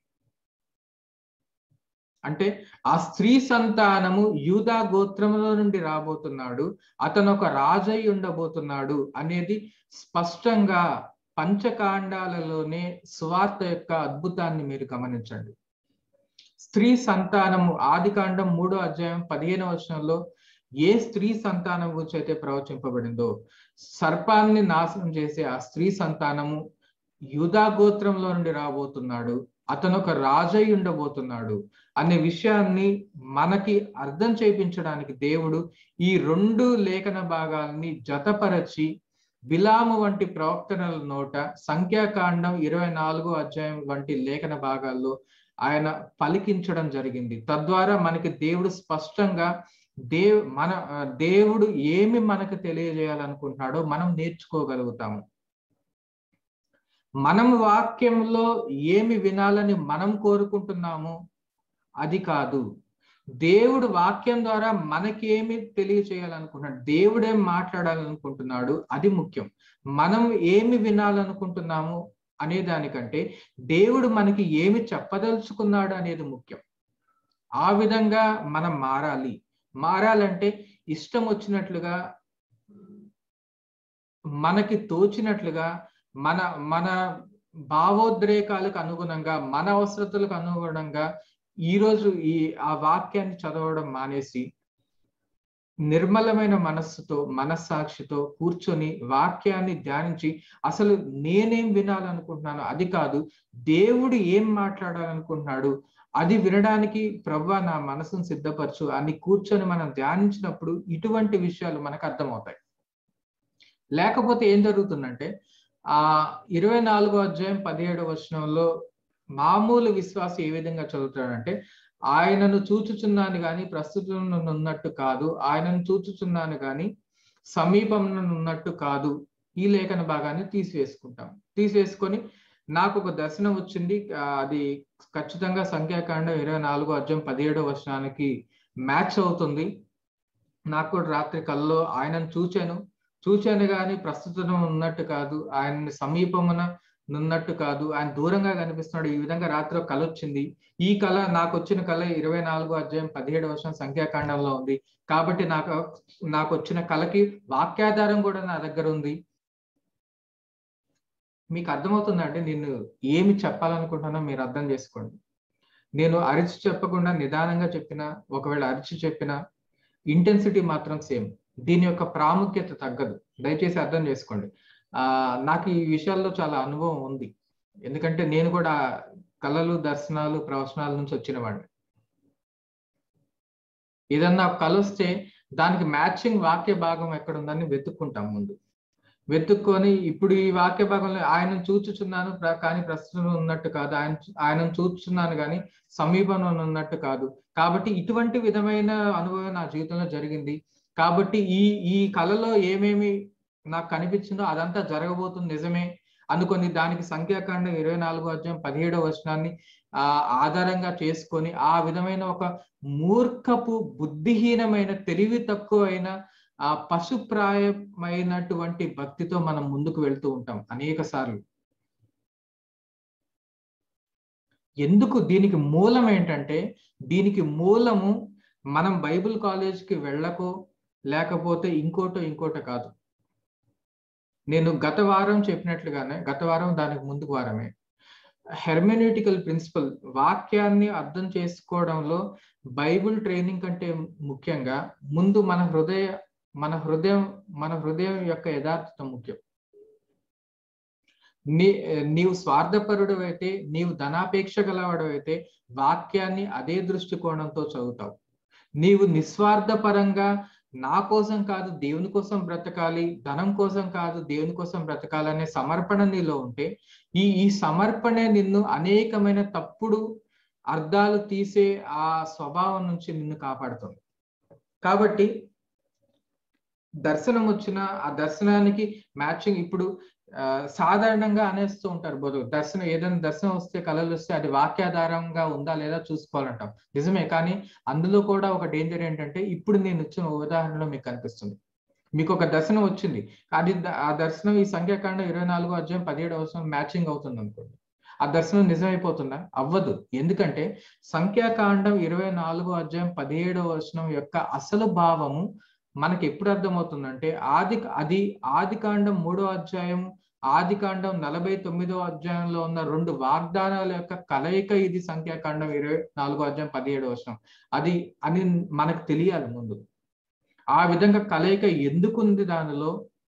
అంటే ఆ స్త్రీ సంతానము యూదా గోత్రములో నుండి రాబోతున్నాడు అతను ఒక రాజై ఉండబోతున్నాడు అనేది స్పష్టంగా పంచకాండాలలోనే సువార్త యొక్క అద్భుతాన్ని మీరు గమనించండి స్త్రీ సంతానము ఆది కాండం మూడో అధ్యాయం పదిహేను వచనంలో ఏ స్త్రీ సంతానం గురించి అయితే ప్రవచింపబడిందో సర్పాన్ని నాశనం చేసే ఆ స్త్రీ సంతానము యూదా గోత్రంలో నుండి రాబోతున్నాడు అతను ఒక రాజై ఉండబోతున్నాడు అనే విషయాన్ని మనకి అర్థం చేయించడానికి దేవుడు ఈ రెండు లేఖన భాగాల్ని జతపరచి బిలాము వంటి ప్రవక్తనల నోట సంఖ్యాకాండం ఇరవై నాలుగో అధ్యాయం వంటి లేఖన భాగాల్లో ఆయన పలికించడం జరిగింది తద్వారా మనకి దేవుడు స్పష్టంగా దేవ్ మన దేవుడు ఏమి మనకు తెలియజేయాలనుకుంటున్నాడో మనం నేర్చుకోగలుగుతాము మనం వాక్యంలో ఏమి వినాలని మనం కోరుకుంటున్నామో అది కాదు దేవుడు వాక్యం ద్వారా మనకేమి తెలియచేయాలనుకుంటున్నాడు దేవుడేం మాట్లాడాలనుకుంటున్నాడు అది ముఖ్యం మనం ఏమి వినాలనుకుంటున్నాము అనే దానికంటే దేవుడు మనకి ఏమి చెప్పదలుచుకున్నాడు అనేది ముఖ్యం ఆ విధంగా మనం మారాలి మారాలంటే ఇష్టం వచ్చినట్లుగా మనకి తోచినట్లుగా మన మన భావోద్రేకాలకు అనుగుణంగా మన అవసరతలకు అనుగుణంగా ఈరోజు ఈ ఆ వాక్యాన్ని చదవడం మానేసి నిర్మలమైన మనస్సుతో మనస్సాక్షితో కూర్చొని వాక్యాన్ని ధ్యానించి అసలు నేనేం వినాలనుకుంటున్నాను అది కాదు దేవుడు ఏం మాట్లాడాలనుకుంటున్నాడు అది వినడానికి ప్రవ్వా నా మనసును సిద్ధపరచు అని కూర్చొని మనం ధ్యానించినప్పుడు ఇటువంటి విషయాలు మనకు అర్థమవుతాయి లేకపోతే ఏం జరుగుతుందంటే ఆ ఇరవై నాలుగో అధ్యాయం పదిహేడవ వచనంలో మామూలు విశ్వాసం ఏ విధంగా చదువుతాడంటే ఆయనను చూచుచున్నాను గాని ప్రస్తుతం ఉన్నట్టు కాదు ఆయనను చూచుచున్నాను గాని సమీపం ఉన్నట్టు కాదు ఈ లేఖన భాగాన్ని తీసివేసుకుంటాం తీసివేసుకొని నాకు ఒక దర్శనం వచ్చింది అది ఖచ్చితంగా సంఖ్యాకాండం ఇరవై నాలుగో అధ్యాయం పదిహేడో వర్షానికి మ్యాచ్ అవుతుంది నాకు కూడా రాత్రి కల్లో ఆయనను చూచాను చూచాను కానీ ప్రస్తుతం ఉన్నట్టు కాదు ఆయన్ని సమీపమున నున్నట్టు కాదు ఆయన దూరంగా కనిపిస్తున్నాడు ఈ విధంగా రాత్రి కళ వచ్చింది ఈ కళ నాకు వచ్చిన కళ ఇరవై నాలుగో అధ్యాయం పదిహేడు వర్షం సంఖ్యాకాండంలో ఉంది కాబట్టి నాకు నాకు వచ్చిన కళకి వాక్యాధారం కూడా నా దగ్గర ఉంది మీకు అర్థమవుతుందంటే నేను ఏమి చెప్పాలనుకుంటున్నానో మీరు అర్థం చేసుకోండి నేను అరిచి చెప్పకుండా నిదానంగా చెప్పిన ఒకవేళ అరిచి చెప్పిన ఇంటెన్సిటీ మాత్రం సేమ్ దీని యొక్క ప్రాముఖ్యత తగ్గదు దయచేసి అర్థం చేసుకోండి ఆ నాకు ఈ విషయాల్లో చాలా అనుభవం ఉంది ఎందుకంటే నేను కూడా కళలు దర్శనాలు ప్రవచనాల నుంచి వచ్చిన వాడిని ఏదన్నా కళ వస్తే దానికి మ్యాచింగ్ వాక్య భాగం ఎక్కడ ఉందని వెతుక్కుంటాం ముందు వెతుక్కొని ఇప్పుడు ఈ వాక్య భాగంలో ఆయన చూచుచున్నాను కానీ ప్రస్తుతం ఉన్నట్టు కాదు ఆయన ఆయనను చూచుచున్నాను కానీ సమీపంలో ఉన్నట్టు కాదు కాబట్టి ఇటువంటి విధమైన అనుభవం నా జీవితంలో జరిగింది కాబట్టి ఈ ఈ కళలో ఏమేమి నాకు కనిపించిందో అదంతా జరగబోతుంది నిజమే అనుకొని దానికి సంఖ్యాకాండం ఇరవై నాలుగో అధ్యాయం పదిహేడవ వచనాన్ని ఆ ఆధారంగా చేసుకొని ఆ విధమైన ఒక మూర్ఖపు బుద్ధిహీనమైన తెలివి తక్కువైన ఆ పశుప్రాయమైనటువంటి భక్తితో మనం ముందుకు వెళ్తూ ఉంటాం అనేక సార్లు ఎందుకు దీనికి మూలం ఏంటంటే దీనికి మూలము మనం బైబిల్ కాలేజ్కి వెళ్ళకో లేకపోతే ఇంకోటో ఇంకోటో కాదు నేను గత వారం చెప్పినట్లుగానే గత వారం దానికి ముందుకు వారమే హెర్మెన్యూటికల్ ప్రిన్సిపల్ వాక్యాన్ని అర్థం చేసుకోవడంలో బైబిల్ ట్రైనింగ్ కంటే ముఖ్యంగా ముందు మన హృదయ మన హృదయం మన హృదయం యొక్క యథార్థత ముఖ్యం నీ నీవు స్వార్థపరుడు అయితే నీవు ధనాపేక్ష గలవాడు అయితే వాక్యాన్ని అదే దృష్టికోణంతో చదువుతావు నీవు నిస్వార్థపరంగా నా కోసం కాదు దేవుని కోసం బ్రతకాలి ధనం కోసం కాదు దేవుని కోసం బ్రతకాలనే సమర్పణ నీలో ఉంటే ఈ ఈ సమర్పణే నిన్ను అనేకమైన తప్పుడు అర్థాలు తీసే ఆ స్వభావం నుంచి నిన్ను కాపాడుతుంది కాబట్టి దర్శనం వచ్చిన ఆ దర్శనానికి మ్యాచింగ్ ఇప్పుడు సాధారణంగా అనేస్తూ ఉంటారు బోధ దర్శనం ఏదైనా దర్శనం వస్తే కళలు వస్తే అది వాక్యాధారంగా ఉందా లేదా చూసుకోవాలంటాం నిజమే కానీ అందులో కూడా ఒక డేంజర్ ఏంటంటే ఇప్పుడు నేను ఇచ్చిన ఉదాహరణలో మీకు కనిపిస్తుంది మీకు ఒక దర్శనం వచ్చింది అది ఆ దర్శనం ఈ సంఖ్యాకాండం ఇరవై నాలుగో అధ్యాయం పదిహేడు అవసరం మ్యాచింగ్ అవుతుంది అనుకోండి ఆ దర్శనం నిజమైపోతుందా అవ్వదు ఎందుకంటే సంఖ్యాకాండం ఇరవై నాలుగో అధ్యాయం పదిహేడవ వచనం యొక్క అసలు భావము మనకి ఎప్పుడు అర్థమవుతుందంటే ఆది అది ఆది కాండం మూడో అధ్యాయం ఆది కాండం నలభై తొమ్మిదో అధ్యాయంలో ఉన్న రెండు వాగ్దానాల యొక్క కలయిక ఇది సంఖ్యాకాండం ఇరవై నాలుగో అధ్యాయం పదిహేడు వచనం అది అని మనకు తెలియాలి ముందు ఆ విధంగా కలయిక ఎందుకుంది దానిలో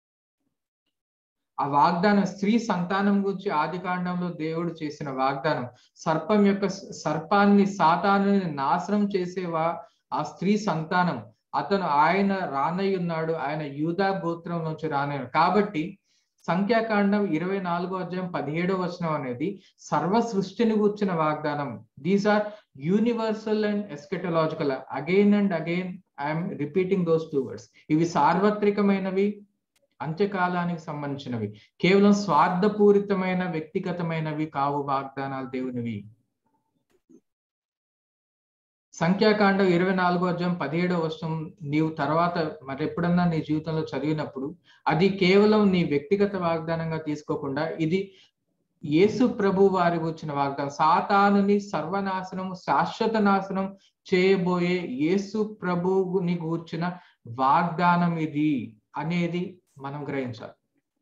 ఆ వాగ్దానం స్త్రీ సంతానం గురించి ఆది కాండంలో దేవుడు చేసిన వాగ్దానం సర్పం యొక్క సర్పాన్ని సాతాను నాశనం చేసేవా ఆ స్త్రీ సంతానం అతను ఆయన రానయ్య ఉన్నాడు ఆయన యూదా గోత్రం నుంచి రానయ్యాడు కాబట్టి సంఖ్యాకాండం ఇరవై నాలుగో అధ్యాయం పదిహేడో వచనం అనేది సర్వ సృష్టిని కూర్చిన వాగ్దానం these are universal and eschatological again and again I'm repeating those two words ఇవి సార్వత్రికమైనవి అంత్యకాలానికి సంబంధించినవి కేవలం స్వార్థపూరితమైన వ్యక్తిగతమైనవి కావు వాగ్దానాలు దేవునివి సంఖ్యాకాండం ఇరవై నాలుగో అధ్యాయం పదిహేడో వర్షం నీవు తర్వాత మరి ఎప్పుడన్నా నీ జీవితంలో చదివినప్పుడు అది కేవలం నీ వ్యక్తిగత వాగ్దానంగా తీసుకోకుండా ఇది యేసు ప్రభు వారి వచ్చిన వాగ్దానం సాతానుని సర్వనాశనం శాశ్వత నాశనం చేయబోయే యేసు ప్రభుని కూర్చిన వాగ్దానం ఇది అనేది మనం గ్రహించాలి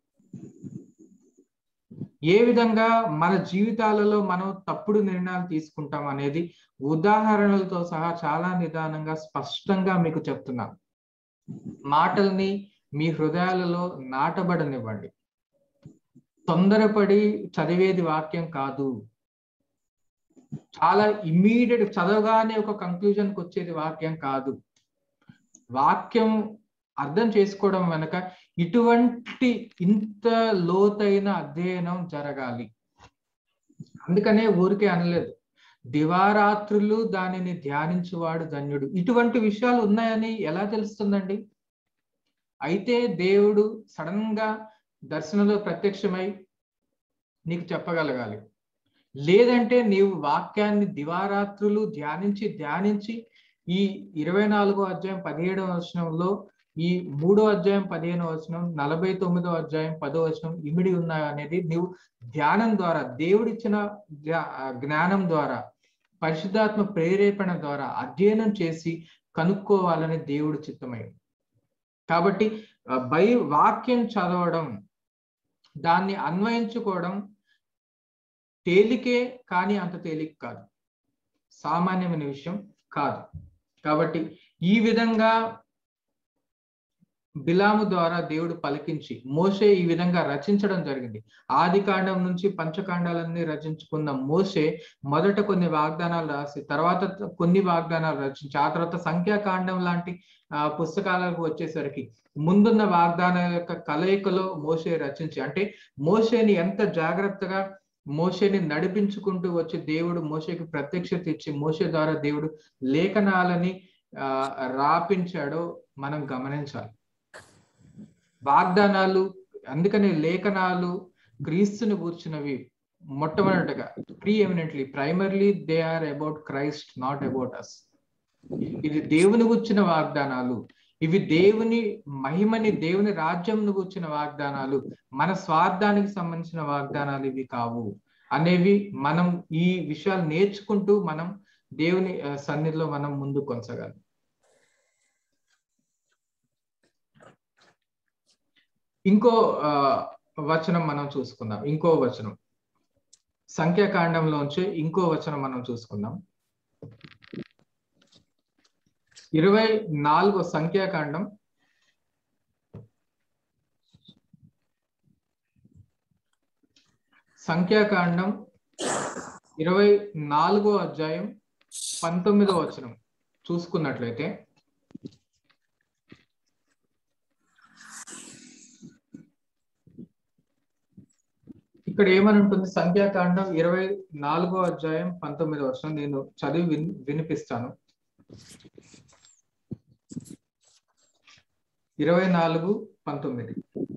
ఏ విధంగా మన జీవితాలలో మనం తప్పుడు నిర్ణయాలు తీసుకుంటాం అనేది ఉదాహరణలతో సహా చాలా నిదానంగా స్పష్టంగా మీకు చెప్తున్నాను మాటల్ని మీ హృదయాలలో నాటబడనివ్వండి తొందరపడి చదివేది వాక్యం కాదు చాలా ఇమ్మీడియట్ చదవగానే ఒక కంక్లూజన్కి వచ్చేది వాక్యం కాదు వాక్యం అర్థం చేసుకోవడం వెనక ఇటువంటి ఇంత లోతైన అధ్యయనం జరగాలి అందుకనే ఊరికే అనలేదు దివారాత్రులు దానిని ధ్యానించువాడు ధన్యుడు ఇటువంటి విషయాలు ఉన్నాయని ఎలా తెలుస్తుందండి అయితే దేవుడు సడన్ గా దర్శనంలో ప్రత్యక్షమై నీకు చెప్పగలగాలి లేదంటే నీవు వాక్యాన్ని దివారాత్రులు ధ్యానించి ధ్యానించి ఈ ఇరవై నాలుగో అధ్యాయం పదిహేడవ వచనంలో ఈ మూడో అధ్యాయం పదిహేను వచనం నలభై తొమ్మిదో అధ్యాయం పదో వచనం ఇమిడి ఉన్నాయి అనేది నీవు ధ్యానం ద్వారా దేవుడిచ్చిన జ్ఞానం ద్వారా పరిశుద్ధాత్మ ప్రేరేపణ ద్వారా అధ్యయనం చేసి కనుక్కోవాలని దేవుడు చిత్తమైంది కాబట్టి బై వాక్యం చదవడం దాన్ని అన్వయించుకోవడం తేలికే కానీ అంత తేలిక కాదు సామాన్యమైన విషయం కాదు కాబట్టి ఈ విధంగా బిలాము ద్వారా దేవుడు పలికించి మోసే ఈ విధంగా రచించడం జరిగింది ఆది కాండం నుంచి పంచకాండాలన్నీ రచించుకున్న మోసే మొదట కొన్ని వాగ్దానాలు రాసి తర్వాత కొన్ని వాగ్దానాలు రచించి ఆ తర్వాత సంఖ్యాకాండం లాంటి ఆ పుస్తకాలకు వచ్చేసరికి ముందున్న వాగ్దానాల యొక్క కలయికలో మోసే రచించి అంటే మోసేని ఎంత జాగ్రత్తగా మోసేని నడిపించుకుంటూ వచ్చి దేవుడు మోసేకి ప్రత్యక్షత ఇచ్చి మోసే ద్వారా దేవుడు లేఖనాలని ఆ రాపించాడో మనం గమనించాలి వాగ్దానాలు అందుకని లేఖనాలు క్రీస్తుని కూర్చున్నవి మొట్టమొదటిగా preeminently primarily they are about Christ not about us ఇది దేవుని గుర్చిన వాగ్దానాలు ఇవి దేవుని మహిమని దేవుని రాజ్యంను కూర్చిన వాగ్దానాలు మన స్వార్థానికి సంబంధించిన వాగ్దానాలు ఇవి కావు అనేవి మనం ఈ విషయాలు నేర్చుకుంటూ మనం దేవుని సన్నిధిలో మనం ముందు కొనసాగాలి ఇంకో వచనం మనం చూసుకుందాం ఇంకో వచనం సంఖ్యాకాండంలోంచి ఇంకో వచనం మనం చూసుకుందాం ఇరవై నాలుగో సంఖ్యాకాండం సంఖ్యాకాండం ఇరవై నాలుగో అధ్యాయం పంతొమ్మిదో వచనం చూసుకున్నట్లయితే ఇక్కడ ఏమని ఉంటుంది సంఖ్యాకాండం ఇరవై నాలుగో అధ్యాయం పంతొమ్మిదో వచనం నేను చదివి విన్ వినిపిస్తాను ఇరవై నాలుగు పంతొమ్మిది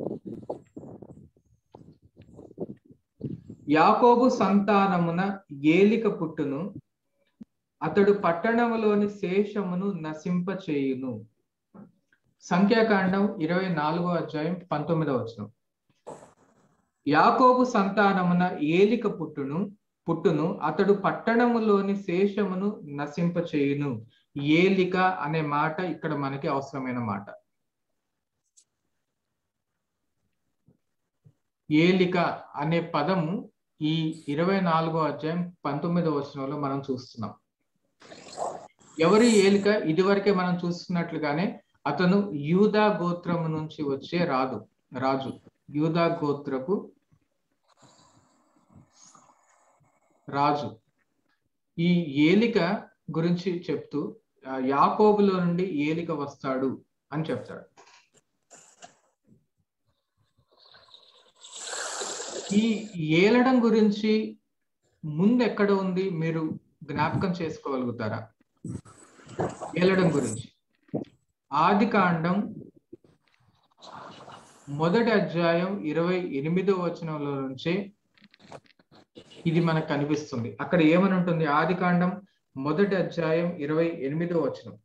యాకోబు సంతానమున ఏలిక పుట్టును అతడు పట్టణములోని శేషమును నశింపచేయును సంఖ్యాకాండం ఇరవై నాలుగో అధ్యాయం పంతొమ్మిదవ వచనం యాకోబు సంతానమున ఏలిక పుట్టును పుట్టును అతడు పట్టణములోని శేషమును నశింపచేయును ఏలిక అనే మాట ఇక్కడ మనకి అవసరమైన మాట ఏలిక అనే పదము ఈ ఇరవై నాలుగో అధ్యాయం పంతొమ్మిదో వచనంలో మనం చూస్తున్నాం ఎవరి ఏలిక ఇదివరకే మనం చూస్తున్నట్లుగానే అతను యూదా గోత్రము నుంచి వచ్చే రాదు రాజు యూదా గోత్రపు రాజు ఈ ఏలిక గురించి చెప్తూ యాకోబులో నుండి ఏలిక వస్తాడు అని చెప్తాడు ఈ ఏలడం గురించి ముందు ఎక్కడ ఉంది మీరు జ్ఞాపకం చేసుకోగలుగుతారా ఏలడం గురించి ఆది కాండం మొదటి అధ్యాయం ఇరవై ఎనిమిదో వచనంలో నుంచే ఇది మనకు కనిపిస్తుంది అక్కడ ఏమని ఉంటుంది ఆది కాండం మొదటి అధ్యాయం ఇరవై ఎనిమిదో వచనం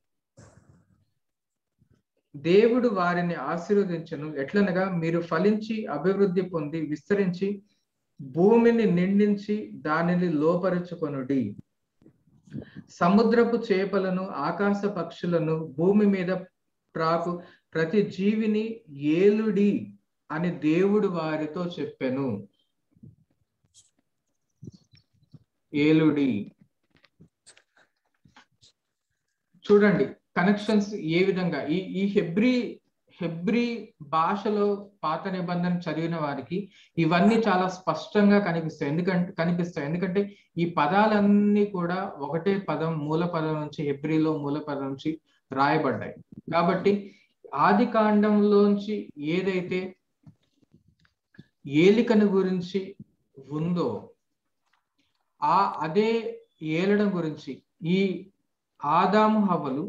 దేవుడు వారిని ఆశీర్వదించను ఎట్లనగా మీరు ఫలించి అభివృద్ధి పొంది విస్తరించి భూమిని నిండించి దానిని లోపరుచుకొనుడి సముద్రపు చేపలను ఆకాశ పక్షులను భూమి మీద ప్రాకు ప్రతి జీవిని ఏలుడి అని దేవుడు వారితో చెప్పెను ఏలుడి చూడండి కనెక్షన్స్ ఏ విధంగా ఈ ఈ హెబ్రి హెబ్రి భాషలో పాత నిబంధన చదివిన వారికి ఇవన్నీ చాలా స్పష్టంగా కనిపిస్తాయి ఎందుకంటే కనిపిస్తాయి ఎందుకంటే ఈ పదాలన్నీ కూడా ఒకటే పదం మూల పదం నుంచి హెబ్రిలో మూల పదం నుంచి రాయబడ్డాయి కాబట్టి ఆది కాండంలోంచి ఏదైతే ఏలికను గురించి ఉందో ఆ అదే ఏలడం గురించి ఈ ఆదాము హవలు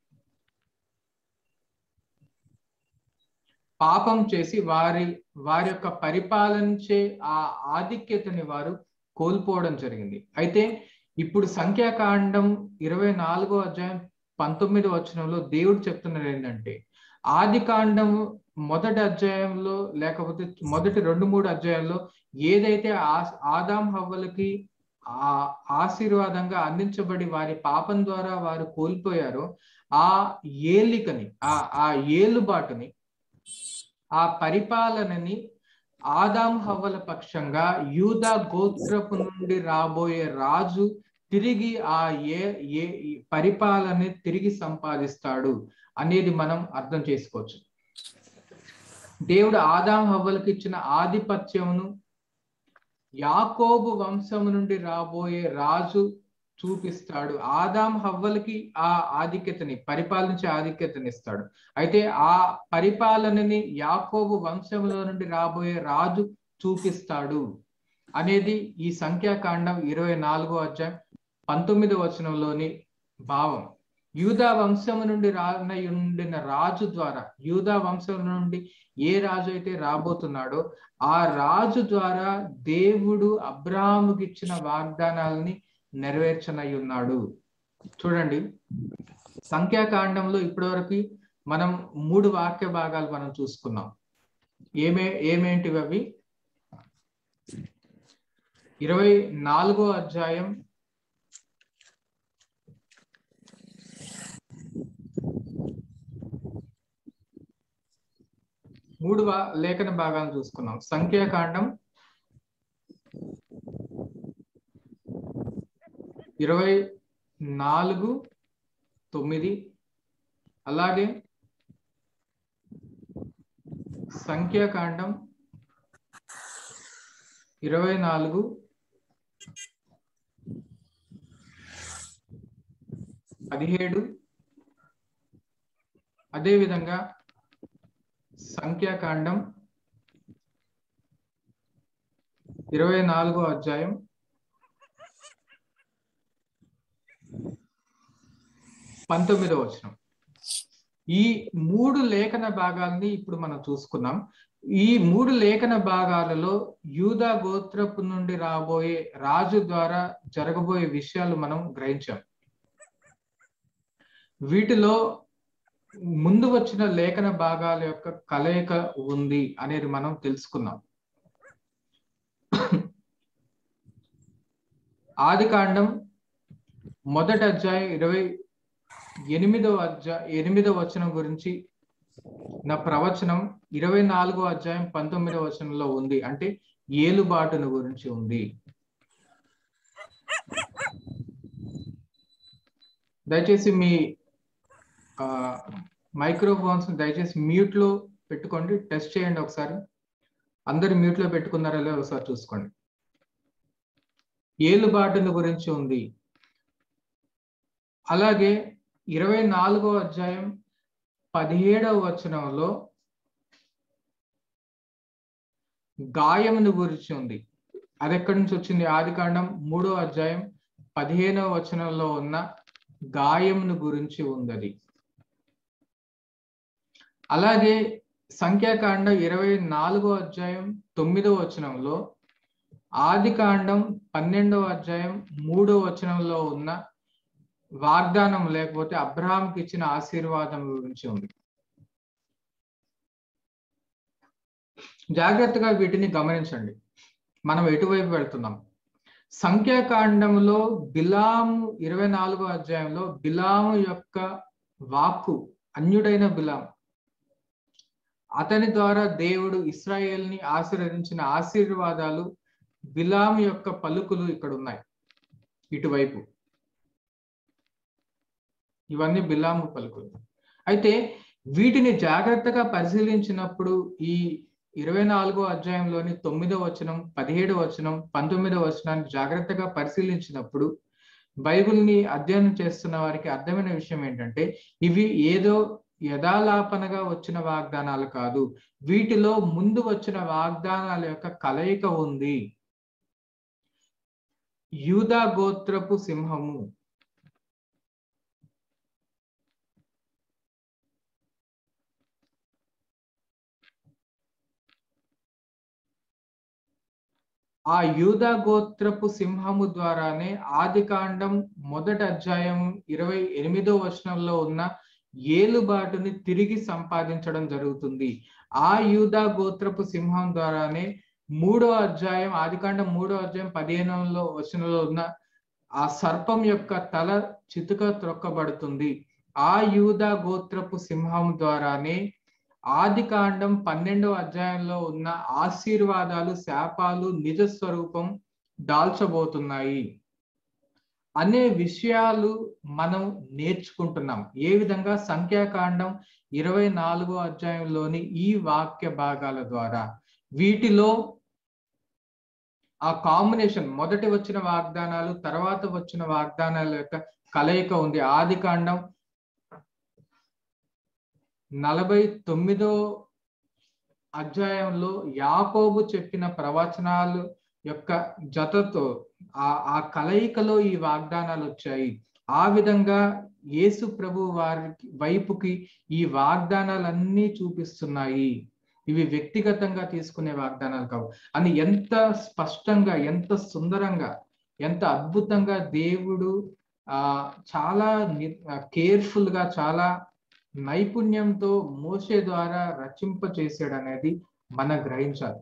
పాపం చేసి వారి వారి యొక్క పరిపాలించే ఆ ఆధిక్యతని వారు కోల్పోవడం జరిగింది అయితే ఇప్పుడు సంఖ్యాకాండం ఇరవై నాలుగో అధ్యాయం పంతొమ్మిది వచనంలో దేవుడు చెప్తున్నది ఏంటంటే ఆది కాండం మొదటి అధ్యాయంలో లేకపోతే మొదటి రెండు మూడు అధ్యాయాల్లో ఏదైతే ఆదాం హవ్వలకి ఆ ఆశీర్వాదంగా అందించబడి వారి పాపం ద్వారా వారు కోల్పోయారో ఆ ఏలికని ఆ ఆ ఏలుబాటుని ఆ పరిపాలనని ఆదాం హవ్వల పక్షంగా యూదా గోత్రపు నుండి రాబోయే రాజు తిరిగి ఆ ఏ ఏ పరిపాలన తిరిగి సంపాదిస్తాడు అనేది మనం అర్థం చేసుకోవచ్చు దేవుడు ఆదాం హవ్వలకు ఇచ్చిన ఆధిపత్యమును యాకోబు వంశము నుండి రాబోయే రాజు చూపిస్తాడు ఆదాం హవ్వలకి ఆ ఆధిక్యతని పరిపాలించే ఆధిక్యతని ఇస్తాడు అయితే ఆ పరిపాలనని యాకోబు వంశంలో నుండి రాబోయే రాజు చూపిస్తాడు అనేది ఈ సంఖ్యాకాండం ఇరవై నాలుగో అధ్యాయం పంతొమ్మిదో వచనంలోని భావం యూదా వంశము నుండి రానయుండిన రాజు ద్వారా యూదా వంశం నుండి ఏ రాజు అయితే రాబోతున్నాడో ఆ రాజు ద్వారా దేవుడు అబ్రాహాముకి ఇచ్చిన వాగ్దానాలని నెరవేర్చనై ఉన్నాడు చూడండి సంఖ్యాకాండంలో ఇప్పటివరకు మనం మూడు వాక్య భాగాలు మనం చూసుకున్నాం ఏమే ఏమేంటివి అవి ఇరవై నాలుగో అధ్యాయం మూడు వా- లేఖన భాగాలను చూసుకున్నాం సంఖ్యాకాండం ఇరవై నాలుగు తొమ్మిది అలాగే సంఖ్యాకాండం ఇరవై నాలుగు పదిహేడు అదేవిధంగా సంఖ్యాకాండం ఇరవై నాలుగో అధ్యాయం పంతొమ్మిదో వచనం ఈ మూడు లేఖన భాగాల్ని ఇప్పుడు మనం చూసుకున్నాం ఈ మూడు లేఖన భాగాలలో యూదా గోత్రపు నుండి రాబోయే రాజు ద్వారా జరగబోయే విషయాలు మనం గ్రహించాం వీటిలో ముందు వచ్చిన లేఖన భాగాల యొక్క కలయిక ఉంది అనేది మనం తెలుసుకున్నాం ఆది కాండం మొదటి అధ్యాయం ఇరవై ఎనిమిదవ అధ్యాయ ఎనిమిదవ వచనం గురించి నా ప్రవచనం ఇరవై నాలుగో అధ్యాయం పంతొమ్మిదవ వచనంలో ఉంది అంటే ఏలుబాటును గురించి ఉంది దయచేసి మీ మైక్రోఫోన్స్ దయచేసి మ్యూట్ లో పెట్టుకోండి టెస్ట్ చేయండి ఒకసారి అందరు మ్యూట్ లో పెట్టుకున్నారా లేదో ఒకసారి చూసుకోండి ఏలుబాటును గురించి ఉంది అలాగే ఇరవై నాలుగో అధ్యాయం పదిహేడవ వచనంలో గాయమును గురించి ఉంది అది ఎక్కడి నుంచి వచ్చింది ఆది కాండం మూడో అధ్యాయం పదిహేనవ వచనంలో ఉన్న గాయమును గురించి ఉంది అది అలాగే సంఖ్యాకాండం ఇరవై నాలుగో అధ్యాయం తొమ్మిదో వచనంలో ఆది కాండం పన్నెండవ అధ్యాయం మూడో వచనంలో ఉన్న వాగ్దానం లేకపోతే అబ్రహాంకి ఇచ్చిన ఆశీర్వాదం గురించి ఉంది జాగ్రత్తగా వీటిని గమనించండి మనం ఎటువైపు వెళ్తున్నాం సంఖ్యాకాండంలో బిలాము ఇరవై నాలుగో అధ్యాయంలో బిలాము యొక్క వాక్కు అన్యుడైన బిలాం అతని ద్వారా దేవుడు ఇస్రాయేల్ని ఆశీర్వదించిన ఆశీర్వాదాలు బిలాం యొక్క పలుకులు ఇక్కడ ఉన్నాయి ఇటువైపు ఇవన్నీ బిలాము పలుకులు అయితే వీటిని జాగ్రత్తగా పరిశీలించినప్పుడు ఈ ఇరవై నాలుగో అధ్యాయంలోని తొమ్మిదో వచనం పదిహేడో వచనం పంతొమ్మిదో వచనాన్ని జాగ్రత్తగా పరిశీలించినప్పుడు బైబిల్ని అధ్యయనం చేస్తున్న వారికి అర్థమైన విషయం ఏంటంటే ఇవి ఏదో యథాలాపనగా వచ్చిన వాగ్దానాలు కాదు వీటిలో ముందు వచ్చిన వాగ్దానాల యొక్క కలయిక ఉంది యూదా గోత్రపు సింహము ఆ యూదా గోత్రపు సింహము ద్వారానే ఆది కాండం మొదటి అధ్యాయం ఇరవై ఎనిమిదో వచనంలో ఉన్న ఏలుబాటుని తిరిగి సంపాదించడం జరుగుతుంది ఆ యూదా గోత్రపు సింహం ద్వారానే మూడో అధ్యాయం ఆదికాండం మూడో అధ్యాయం పదిహేనులో వచనంలో ఉన్న ఆ సర్పం యొక్క తల చితుక త్రొక్కబడుతుంది ఆ యూదా గోత్రపు సింహం ద్వారానే ఆది కాండం పన్నెండవ అధ్యాయంలో ఉన్న ఆశీర్వాదాలు శాపాలు నిజ స్వరూపం దాల్చబోతున్నాయి అనే విషయాలు మనం నేర్చుకుంటున్నాం ఏ విధంగా సంఖ్యాకాండం ఇరవై నాలుగో అధ్యాయంలోని ఈ వాక్య భాగాల ద్వారా వీటిలో ఆ కాంబినేషన్ మొదటి వచ్చిన వాగ్దానాలు తర్వాత వచ్చిన వాగ్దానాల యొక్క కలయిక ఉంది ఆది కాండం నలభై తొమ్మిదో అధ్యాయంలో యాకోబు చెప్పిన ప్రవచనాలు యొక్క జతతో ఆ ఆ కలయికలో ఈ వాగ్దానాలు వచ్చాయి ఆ విధంగా యేసు ప్రభు వారికి వైపుకి ఈ వాగ్దానాలన్నీ చూపిస్తున్నాయి ఇవి వ్యక్తిగతంగా తీసుకునే వాగ్దానాలు కావు అని ఎంత స్పష్టంగా ఎంత సుందరంగా ఎంత అద్భుతంగా దేవుడు ఆ చాలా కేర్ఫుల్ గా చాలా నైపుణ్యంతో మోసే ద్వారా రచింప చేశాడు అనేది మనం గ్రహించాలి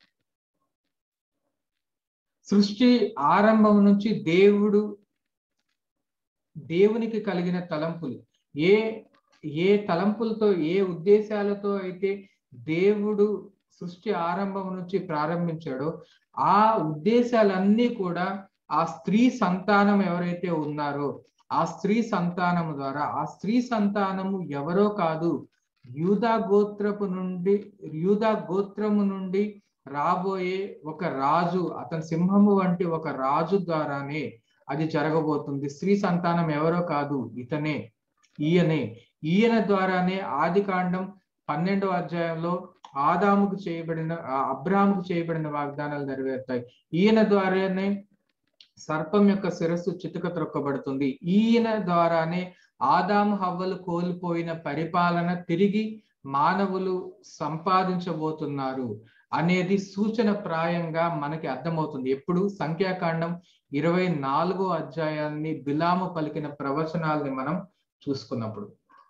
సృష్టి ఆరంభం నుంచి దేవుడు దేవునికి కలిగిన తలంపులు ఏ ఏ తలంపులతో ఏ ఉద్దేశాలతో అయితే దేవుడు సృష్టి ఆరంభం నుంచి ప్రారంభించాడో ఆ ఉద్దేశాలన్నీ కూడా ఆ స్త్రీ సంతానం ఎవరైతే ఉన్నారో ఆ స్త్రీ సంతానము ద్వారా ఆ స్త్రీ సంతానము ఎవరో కాదు యూదా గోత్రపు నుండి యూదా గోత్రము నుండి రాబోయే ఒక రాజు అతని సింహము వంటి ఒక రాజు ద్వారానే అది జరగబోతుంది స్త్రీ సంతానం ఎవరో కాదు ఇతనే ఈయనే ఈయన ద్వారానే ఆది కాండం పన్నెండవ అధ్యాయంలో ఆదాముకు చేయబడిన అబ్రాహాముకు చేయబడిన వాగ్దానాలు నెరవేరుతాయి ఈయన ద్వారానే సర్పం యొక్క శిరస్సు చితుక త్రొక్కబడుతుంది ఈయన ద్వారానే ఆదాము హవ్వలు కోల్పోయిన పరిపాలన తిరిగి మానవులు సంపాదించబోతున్నారు అనేది సూచన ప్రాయంగా మనకి అర్థమవుతుంది ఎప్పుడు సంఖ్యాకాండం ఇరవై నాలుగో అధ్యాయాన్ని బిలాము పలికిన ప్రవచనాల్ని మనం చూసుకున్నప్పుడు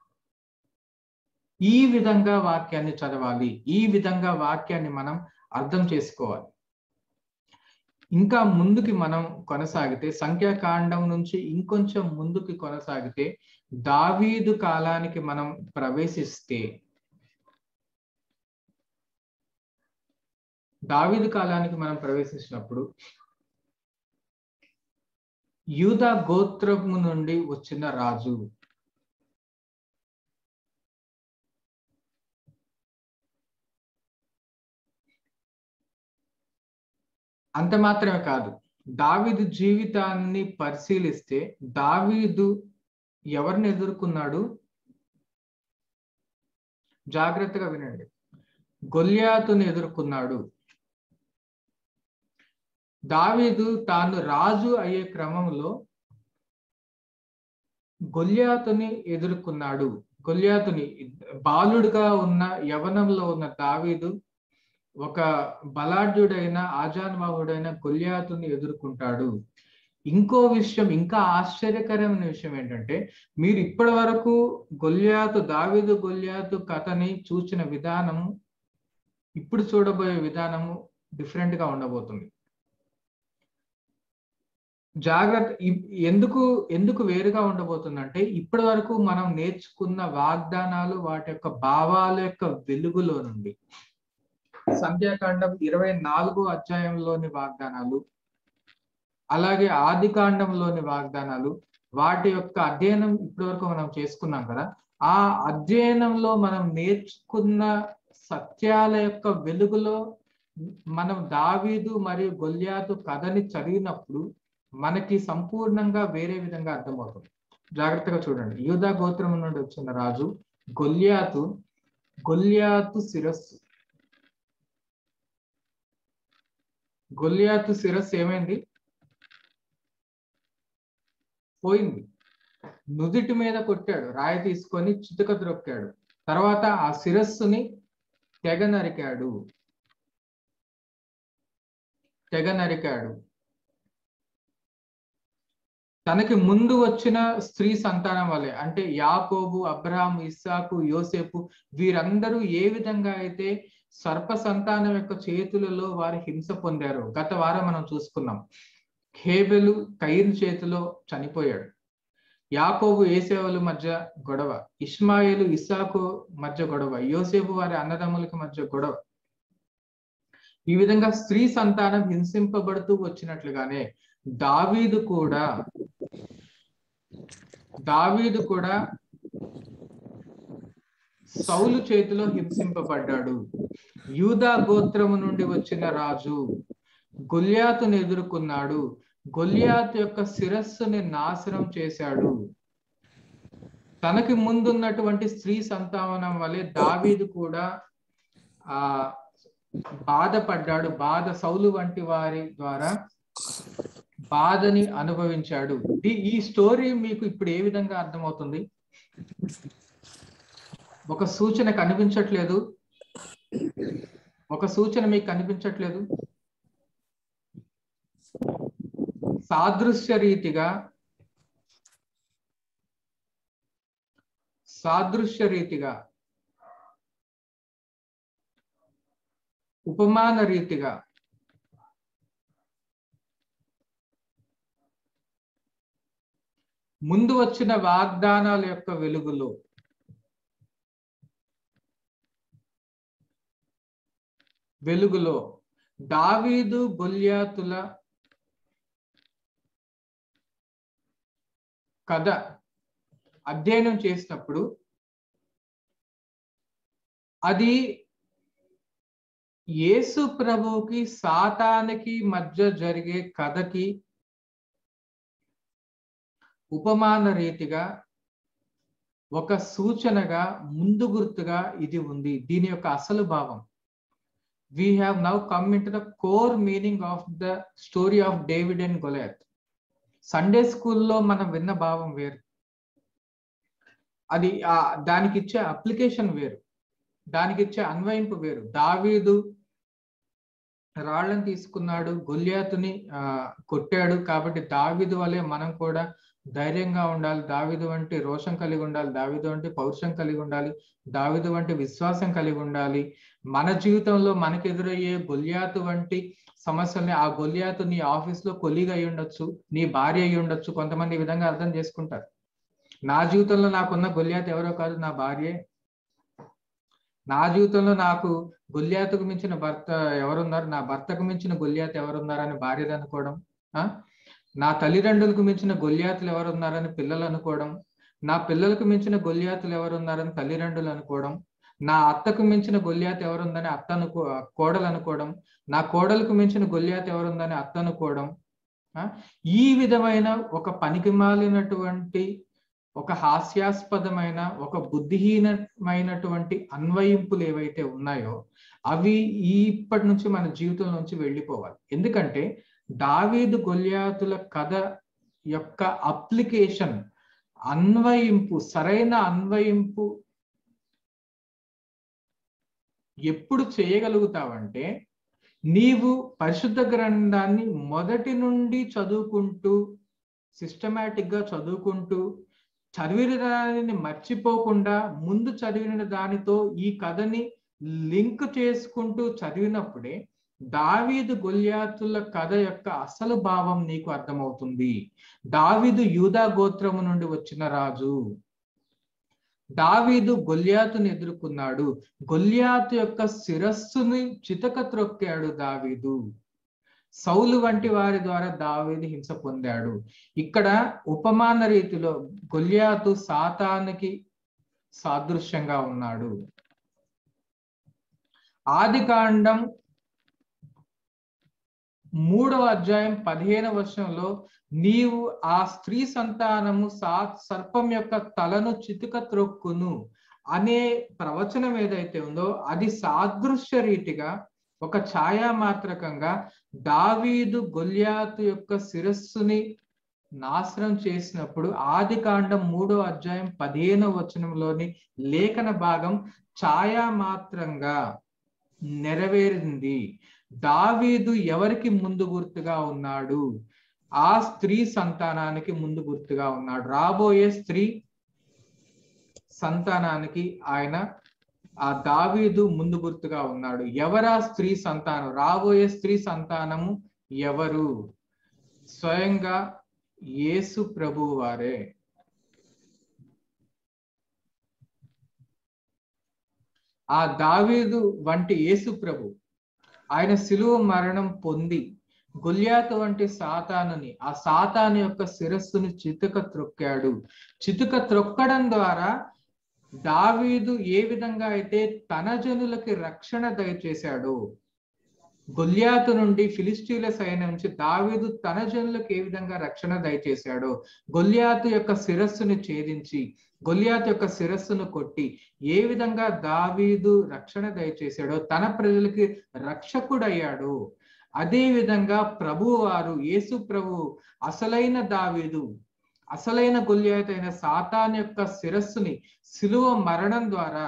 ఈ విధంగా వాక్యాన్ని చదవాలి ఈ విధంగా వాక్యాన్ని మనం అర్థం చేసుకోవాలి ఇంకా ముందుకి మనం కొనసాగితే సంఖ్యాకాండం నుంచి ఇంకొంచెం ముందుకి కొనసాగితే దావీదు కాలానికి మనం ప్రవేశిస్తే దావీదు కాలానికి మనం ప్రవేశించినప్పుడు యూదా గోత్రము నుండి వచ్చిన రాజు అంత మాత్రమే కాదు దావీదు జీవితాన్ని పరిశీలిస్తే దావీదు ఎవరిని ఎదుర్కొన్నాడు జాగ్రత్తగా వినండి గొల్యాతుని ఎదుర్కొన్నాడు దావీదు తాను రాజు అయ్యే క్రమంలో గొల్యాతుని ఎదుర్కొన్నాడు గొల్యాతుని బాలుడుగా ఉన్న యవనంలో ఉన్న దావీదు ఒక బలాఢ్యుడైన ఆజాన్బాహుడైన గొల్యాతుని ఎదుర్కొంటాడు ఇంకో విషయం ఇంకా ఆశ్చర్యకరమైన విషయం ఏంటంటే మీరు ఇప్పటి వరకు గొల్యాతు దావీదు గొల్యాతు కథని చూసిన విధానము ఇప్పుడు చూడబోయే విధానము డిఫరెంట్ గా ఉండబోతుంది జాగ్రత్త ఎందుకు ఎందుకు వేరుగా ఉండబోతుందంటే ఇప్పటి వరకు మనం నేర్చుకున్న వాగ్దానాలు వాటి యొక్క భావాల యొక్క వెలుగులో నుండి సంఖ్యాకాండం ఇరవై నాలుగో అధ్యాయంలోని వాగ్దానాలు అలాగే ఆది కాండంలోని వాగ్దానాలు వాటి యొక్క అధ్యయనం ఇప్పటి వరకు మనం చేసుకున్నాం కదా ఆ అధ్యయనంలో మనం నేర్చుకున్న సత్యాల యొక్క వెలుగులో మనం దావీదు మరియు గొల్యాతు కథని చదివినప్పుడు మనకి సంపూర్ణంగా వేరే విధంగా అర్థమవుతుంది జాగ్రత్తగా చూడండి యూదా గోత్రం నుండి వచ్చిన రాజు గొల్యాతు గొల్యాతు శిరస్సు గొల్యాతు శిరస్సు ఏమైంది పోయింది నుదిటి మీద కొట్టాడు రాయి తీసుకొని చితుక ద్రొక్కాడు తర్వాత ఆ శిరస్సుని తెగ నరికాడు తెగ నరికాడు తనకి ముందు వచ్చిన స్త్రీ సంతానం వల్లే అంటే యాకోబు అబ్రహాం ఇస్సాకు యోసేపు వీరందరూ ఏ విధంగా అయితే సర్ప సంతానం యొక్క చేతులలో వారు హింస పొందారు గత వారం మనం చూసుకున్నాం హేబెలు కైరు చేతిలో చనిపోయాడు యాకోబు ఏసేవల మధ్య గొడవ ఇస్మాయిలు ఇస్సాకు మధ్య గొడవ యోసేపు వారి అన్నదమ్ములకి మధ్య గొడవ ఈ విధంగా స్త్రీ సంతానం హింసింపబడుతూ వచ్చినట్లుగానే దావీదు కూడా దావీదు కూడా సౌలు చేతిలో హింసింపబడ్డాడు యూదా గోత్రము నుండి వచ్చిన రాజు గొల్యాతును ఎదుర్కొన్నాడు గొల్యాత్ యొక్క శిరస్సుని నాశనం చేశాడు తనకి ముందున్నటువంటి స్త్రీ సంతానం వలె దావీదు కూడా ఆ బాధపడ్డాడు బాధ సౌలు వంటి వారి ద్వారా బాధని అనుభవించాడు ఈ స్టోరీ మీకు ఇప్పుడు ఏ విధంగా అర్థమవుతుంది ఒక సూచన కనిపించట్లేదు ఒక సూచన మీకు కనిపించట్లేదు సాదృశ్య రీతిగా సాదృశ్య రీతిగా ఉపమాన రీతిగా ముందు వచ్చిన వాగ్దానాల యొక్క వెలుగులో వెలుగులో దావీదు గొల్యాతుల కథ అధ్యయనం చేసినప్పుడు అది యేసు ప్రభువుకి సాతానికి మధ్య జరిగే కథకి ఉపమాన రీతిగా ఒక సూచనగా ముందు గుర్తుగా ఇది ఉంది దీని యొక్క అసలు భావం we have now come into the core meaning of the story of David and Goliath Sunday స్కూల్లో మనం విన్న భావం వేరు అది దానికి ఇచ్చే అప్లికేషన్ వేరు దానికి ఇచ్చే అన్వయింపు వేరు దావీదు రాళ్లను తీసుకున్నాడు గొల్యాతుని ఆ కొట్టాడు కాబట్టి దావీదు వలె మనం కూడా ధైర్యంగా ఉండాలి దావిదు వంటి రోషం కలిగి ఉండాలి దావిదు వంటి పౌరుషం కలిగి ఉండాలి దావిదు వంటి విశ్వాసం కలిగి ఉండాలి మన జీవితంలో మనకు ఎదురయ్యే గొల్యాతు వంటి సమస్యల్ని ఆ గొల్యాతు నీ ఆఫీస్ లో కొలీగ్ అయి ఉండొచ్చు నీ భార్య అయి ఉండొచ్చు కొంతమంది ఈ విధంగా అర్థం చేసుకుంటారు నా జీవితంలో నాకున్న గొల్యాత్ ఎవరో కాదు నా భార్యే నా జీవితంలో నాకు గొల్యాతుకు మించిన భర్త ఎవరున్నారు నా భర్తకు మించిన గొల్యాత్ ఎవరున్నారని భార్యలు అనుకోవడం నా తల్లిదండ్రులకు మించిన గొల్యాతులు ఎవరున్నారని పిల్లలు అనుకోవడం నా పిల్లలకు మించిన గొల్యాతులు ఎవరున్నారని తల్లిదండ్రులు అనుకోవడం నా అత్తకు మించిన గొల్యాత్ ఎవరుందని అత్త అనుకో కోడలు అనుకోవడం నా కోడలకు మించిన గొల్యాత్ ఎవరుందని అత్త అనుకోవడం ఈ విధమైన ఒక పనికి మాలినటువంటి ఒక హాస్యాస్పదమైన ఒక బుద్ధిహీనమైనటువంటి అన్వయింపులు ఏవైతే ఉన్నాయో అవి ఇప్పటి నుంచి మన జీవితం నుంచి వెళ్ళిపోవాలి ఎందుకంటే దావీదు గొల్యాతుల కథ యొక్క అప్లికేషన్ అన్వయింపు సరైన అన్వయింపు ఎప్పుడు చేయగలుగుతావంటే నీవు పరిశుద్ధ గ్రంథాన్ని మొదటి నుండి చదువుకుంటూ సిస్టమేటిక్ గా చదువుకుంటూ చదివిన దానిని మర్చిపోకుండా ముందు చదివిన దానితో ఈ కథని లింక్ చేసుకుంటూ చదివినప్పుడే దావీదు గొల్యాతుల కథ యొక్క అసలు భావం నీకు అర్థమవుతుంది దావీదు యూదా గోత్రము నుండి వచ్చిన రాజు దావీదు గొల్యాతుని ఎదుర్కొన్నాడు గొల్యాతు యొక్క శిరస్సుని చితక త్రొక్కాడు దావీదు సౌలు వంటి వారి ద్వారా దావీదు హింస పొందాడు ఇక్కడ ఉపమాన రీతిలో గొల్యాతు సాతానికి సాదృశ్యంగా ఉన్నాడు ఆది కాండం మూడవ అధ్యాయం పదిహేనవ వర్షంలో నీవు ఆ స్త్రీ సంతానము సా సర్పం యొక్క తలను చితుక త్రొక్కును అనే ప్రవచనం ఏదైతే ఉందో అది సాదృశ్య రీతిగా ఒక ఛాయామాత్రకంగా దావీదు గొల్యాతు యొక్క శిరస్సుని నాశనం చేసినప్పుడు ఆది కాండం మూడో అధ్యాయం పదిహేనవ వచనంలోని లేఖన భాగం ఛాయామాత్రంగా నెరవేరింది దావీదు ఎవరికి ముందు గుర్తుగా ఉన్నాడు ఆ స్త్రీ సంతానానికి ముందు గుర్తుగా ఉన్నాడు రాబోయే స్త్రీ సంతానానికి ఆయన ఆ దావీదు ముందు గుర్తుగా ఉన్నాడు ఎవరా స్త్రీ సంతానం రాబోయే స్త్రీ సంతానము ఎవరు స్వయంగా యేసు ప్రభు వారే ఆ దావీదు వంటి యేసు ప్రభు ఆయన శిలువ మరణం పొంది గొల్యాతు వంటి సాతానుని ఆ సాతాను యొక్క శిరస్సుని చితుక త్రొక్కాడు చితుక త్రొక్కడం ద్వారా దావీదు ఏ విధంగా అయితే తన జనులకి రక్షణ దయచేశాడు గొల్యాతు నుండి ఫిలిస్టీల సైన్యం నుంచి దావీదు తన జనులకు ఏ విధంగా రక్షణ దయచేశాడో గొల్యాతు యొక్క శిరస్సును ఛేదించి గొల్యాతు యొక్క శిరస్సును కొట్టి ఏ విధంగా దావీదు రక్షణ దయచేశాడో తన ప్రజలకి రక్షకుడయ్యాడు అదే విధంగా ప్రభు వారు యేసు ప్రభు అసలైన దావీదు అసలైన గొల్యాతు అయిన సాతాన్ యొక్క శిరస్సుని సిలువ మరణం ద్వారా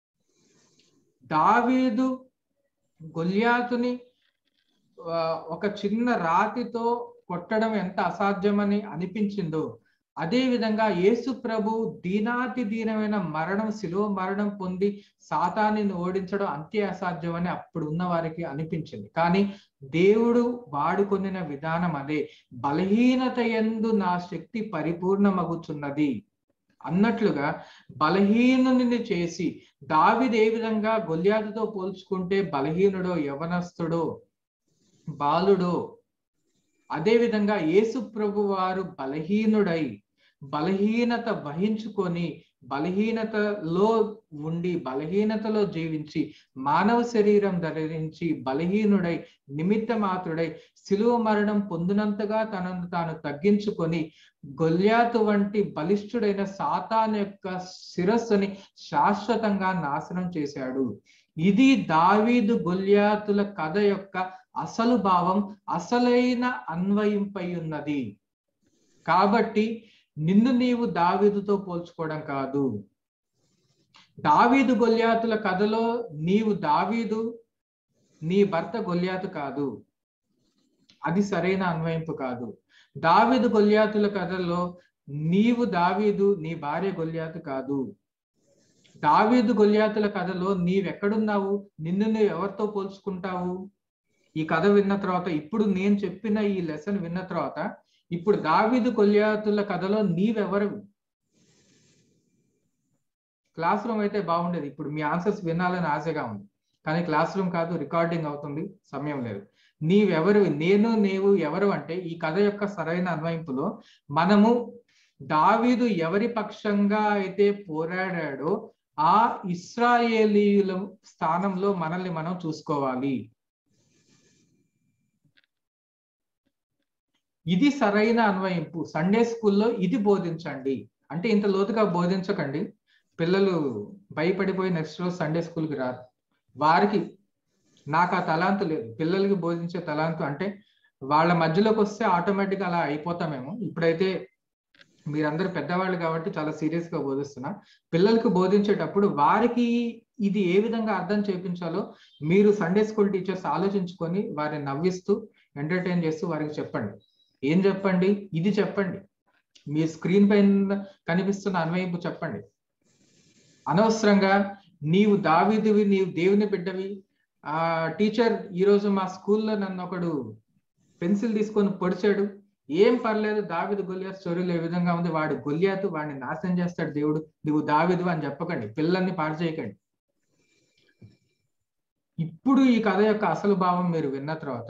దావీదు గొల్యాతుని ఒక చిన్న రాతితో కొట్టడం ఎంత అసాధ్యమని అనిపించిందో అదే విధంగా యేసు ప్రభు దీనాతి దీనమైన మరణం శిలువ మరణం పొంది సాతాన్ని ఓడించడం అంతే అసాధ్యం అని అప్పుడు ఉన్న వారికి అనిపించింది కానీ దేవుడు వాడుకొనిన విధానం అదే బలహీనత ఎందు నా శక్తి పరిపూర్ణమగుచున్నది అన్నట్లుగా బలహీనుని చేసి దావిది ఏ విధంగా గొల్యాదుతో పోల్చుకుంటే బలహీనుడో యవనస్తుడో బాలుడో అదే విధంగా యేసు ప్రభు వారు బలహీనుడై బలహీనత వహించుకొని బలహీనతలో ఉండి బలహీనతలో జీవించి మానవ శరీరం ధరించి బలహీనుడై నిమిత్త మాత్రుడై శిలువ మరణం పొందినంతగా తనను తాను తగ్గించుకొని గొల్యాతు వంటి బలిష్ఠుడైన సాతాన్ యొక్క శిరస్సుని శాశ్వతంగా నాశనం చేశాడు ఇది దావీదు గొల్యాతుల కథ యొక్క అసలు భావం అసలైన అన్వయింపై ఉన్నది కాబట్టి నిన్ను నీవు దావీదుతో పోల్చుకోవడం కాదు దావీదు గొల్యాతుల కథలో నీవు దావీదు నీ భర్త గొల్యాతు కాదు అది సరైన అన్వయింపు కాదు దావీదు గొల్యాతుల కథలో నీవు దావీదు నీ భార్య గొల్యాతు కాదు దావీదు గొల్యాతుల కథలో నీవెక్కడున్నావు నిన్ను నువ్వు ఎవరితో పోల్చుకుంటావు ఈ కథ విన్న తర్వాత ఇప్పుడు నేను చెప్పిన ఈ లెసన్ విన్న తర్వాత ఇప్పుడు దావీదు గొల్యాతుల కథలో నీవెవరు క్లాస్ రూమ్ అయితే బాగుండేది ఇప్పుడు మీ ఆన్సర్స్ వినాలని ఆశగా ఉంది కానీ క్లాస్ రూమ్ కాదు రికార్డింగ్ అవుతుంది సమయం లేదు నీవెవరు నేను నీవు ఎవరు అంటే ఈ కథ యొక్క సరైన అన్వయింపులో మనము దావీదు ఎవరి పక్షంగా అయితే పోరాడాడో ఆ ఇస్రాయేలీల స్థానంలో మనల్ని మనం చూసుకోవాలి ఇది సరైన అన్వయింపు సండే స్కూల్లో ఇది బోధించండి అంటే ఇంత లోతుగా బోధించకండి పిల్లలు భయపడిపోయి నెక్స్ట్ రోజు సండే స్కూల్కి రారు వారికి నాకు ఆ తలాంతు లేదు పిల్లలకి బోధించే తలాంతు అంటే వాళ్ళ మధ్యలోకి వస్తే ఆటోమేటిక్గా అలా అయిపోతామేమో ఇప్పుడైతే మీరందరూ పెద్దవాళ్ళు కాబట్టి చాలా సీరియస్ గా బోధిస్తున్నా పిల్లలకి బోధించేటప్పుడు వారికి ఇది ఏ విధంగా అర్థం చేపించాలో మీరు సండే స్కూల్ టీచర్స్ ఆలోచించుకొని వారిని నవ్విస్తూ ఎంటర్టైన్ చేస్తూ వారికి చెప్పండి ఏం చెప్పండి ఇది చెప్పండి మీ స్క్రీన్ పైన కనిపిస్తున్న అన్వయింపు చెప్పండి అనవసరంగా నీవు దావిదివి నీవు దేవుని బిడ్డవి ఆ టీచర్ ఈరోజు మా స్కూల్లో నన్ను ఒకడు పెన్సిల్ తీసుకొని పొడిచాడు ఏం పర్లేదు దావిదు గొల్లియాత్ స్టోరీలో ఏ విధంగా ఉంది వాడు గొల్లియాతు వాడిని నాశనం చేస్తాడు దేవుడు నువ్వు దావిదు అని చెప్పకండి పిల్లల్ని పాడు చేయకండి ఇప్పుడు ఈ కథ యొక్క అసలు భావం మీరు విన్న తర్వాత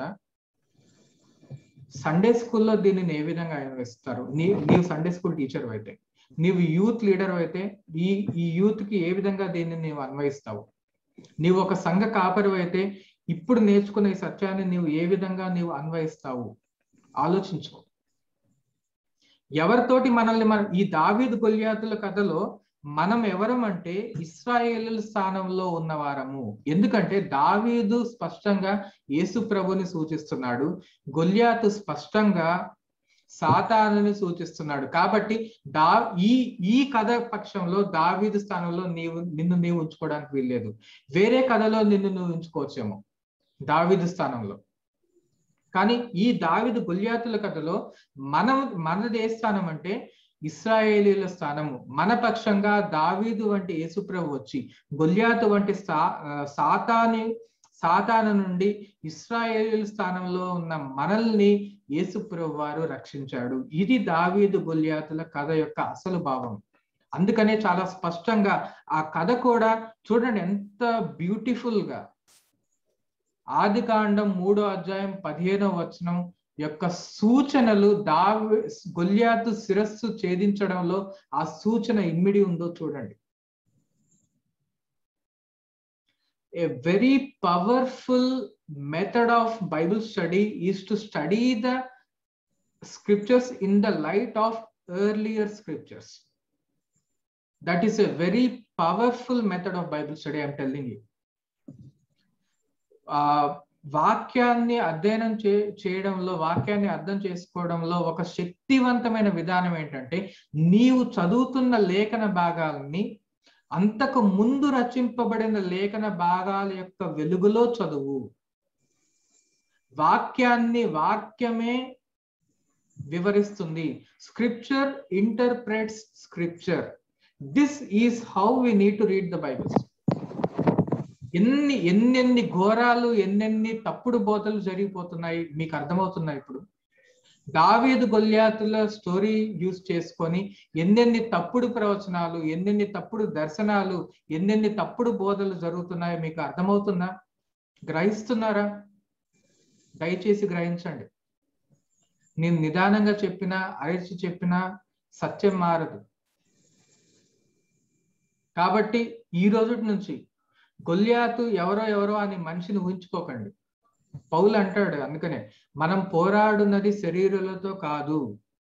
సండే స్కూల్లో దీనిని ఏ విధంగా ఇస్తారు నీ నీవు సండే స్కూల్ టీచర్ అయితే నీవు యూత్ లీడర్ అయితే ఈ ఈ యూత్ కి ఏ విధంగా దీన్ని నీవు అన్వయిస్తావు నీవు ఒక సంఘ కాపరి అయితే ఇప్పుడు నేర్చుకున్న ఈ సత్యాన్ని నీవు ఏ విధంగా నీవు అన్వయిస్తావు ఆలోచించుకో ఎవరితోటి మనల్ని మనం ఈ దావీదు గొల్యాతుల కథలో మనం ఎవరం అంటే ఇస్రాయేల్ స్థానంలో ఉన్నవారము ఎందుకంటే దావీదు స్పష్టంగా యేసు ప్రభుని సూచిస్తున్నాడు గొల్యాతు స్పష్టంగా సాతానుని సూచిస్తున్నాడు కాబట్టి దా ఈ ఈ కథ పక్షంలో దావీదు స్థానంలో నీవు నిన్ను నీవు ఉంచుకోవడానికి వీల్లేదు వేరే కథలో నిన్ను నువ్వు ఉంచుకోవచ్చేమో దావీదు స్థానంలో కానీ ఈ దావిదు గొల్యాతుల కథలో మనం మనది ఏ స్థానం అంటే ఇస్రాయేలీల స్థానము మన పక్షంగా దావీదు వంటి యేసుప్రభు వచ్చి గొల్యాతు వంటి సా సాతాని సాతాన నుండి ఇస్రాయేలీల స్థానంలో ఉన్న మనల్ని యేసుప్రభు వారు రక్షించాడు ఇది దావీదు గొల్యాతుల కథ యొక్క అసలు భావం అందుకనే చాలా స్పష్టంగా ఆ కథ కూడా చూడండి ఎంత బ్యూటిఫుల్ గా ఆది కాండం మూడో అధ్యాయం పదిహేనో వచనం యొక్క సూచనలు దావి గొల్యాతు శిరస్సు ఛేదించడంలో ఆ సూచన ఇమ్మిడి ఉందో చూడండి a very powerful method of bible study is to study the scriptures in the light of earlier scriptures that is a very powerful method of bible study i'm telling you ఆ వాక్యాన్ని అధ్యయనం చే చేయడంలో వాక్యాన్ని అర్థం చేసుకోవడంలో ఒక శక్తివంతమైన విధానం ఏంటంటే నీవు చదువుతున్న లేఖన భాగాలని అంతకు ముందు రచింపబడిన లేఖన భాగాల యొక్క వెలుగులో చదువు వాక్యాన్ని వాక్యమే వివరిస్తుంది scripture interprets scripture this is how we need to read the Bibles ఎన్ని ఎన్నెన్ని ఘోరాలు ఎన్నెన్ని తప్పుడు బోధలు జరిగిపోతున్నాయి మీకు అర్థమవుతున్నాయి ఇప్పుడు దావీదు గొల్యాతుల స్టోరీ యూజ్ చేసుకొని ఎన్నెన్ని తప్పుడు ప్రవచనాలు ఎన్నెన్ని తప్పుడు దర్శనాలు ఎన్నెన్ని తప్పుడు బోధలు జరుగుతున్నాయో మీకు అర్థమవుతుందా గ్రహిస్తున్నారా దయచేసి గ్రహించండి నేను నిదానంగా చెప్పినా అరిచి చెప్పినా సత్యం మారదు కాబట్టి ఈ రోజు నుంచి గొల్యాతు ఎవరో ఎవరో అని మనిషిని ఊహించుకోకండి పౌలు అంటాడు అందుకనే మనం పోరాడున్నది శరీరులతో కాదు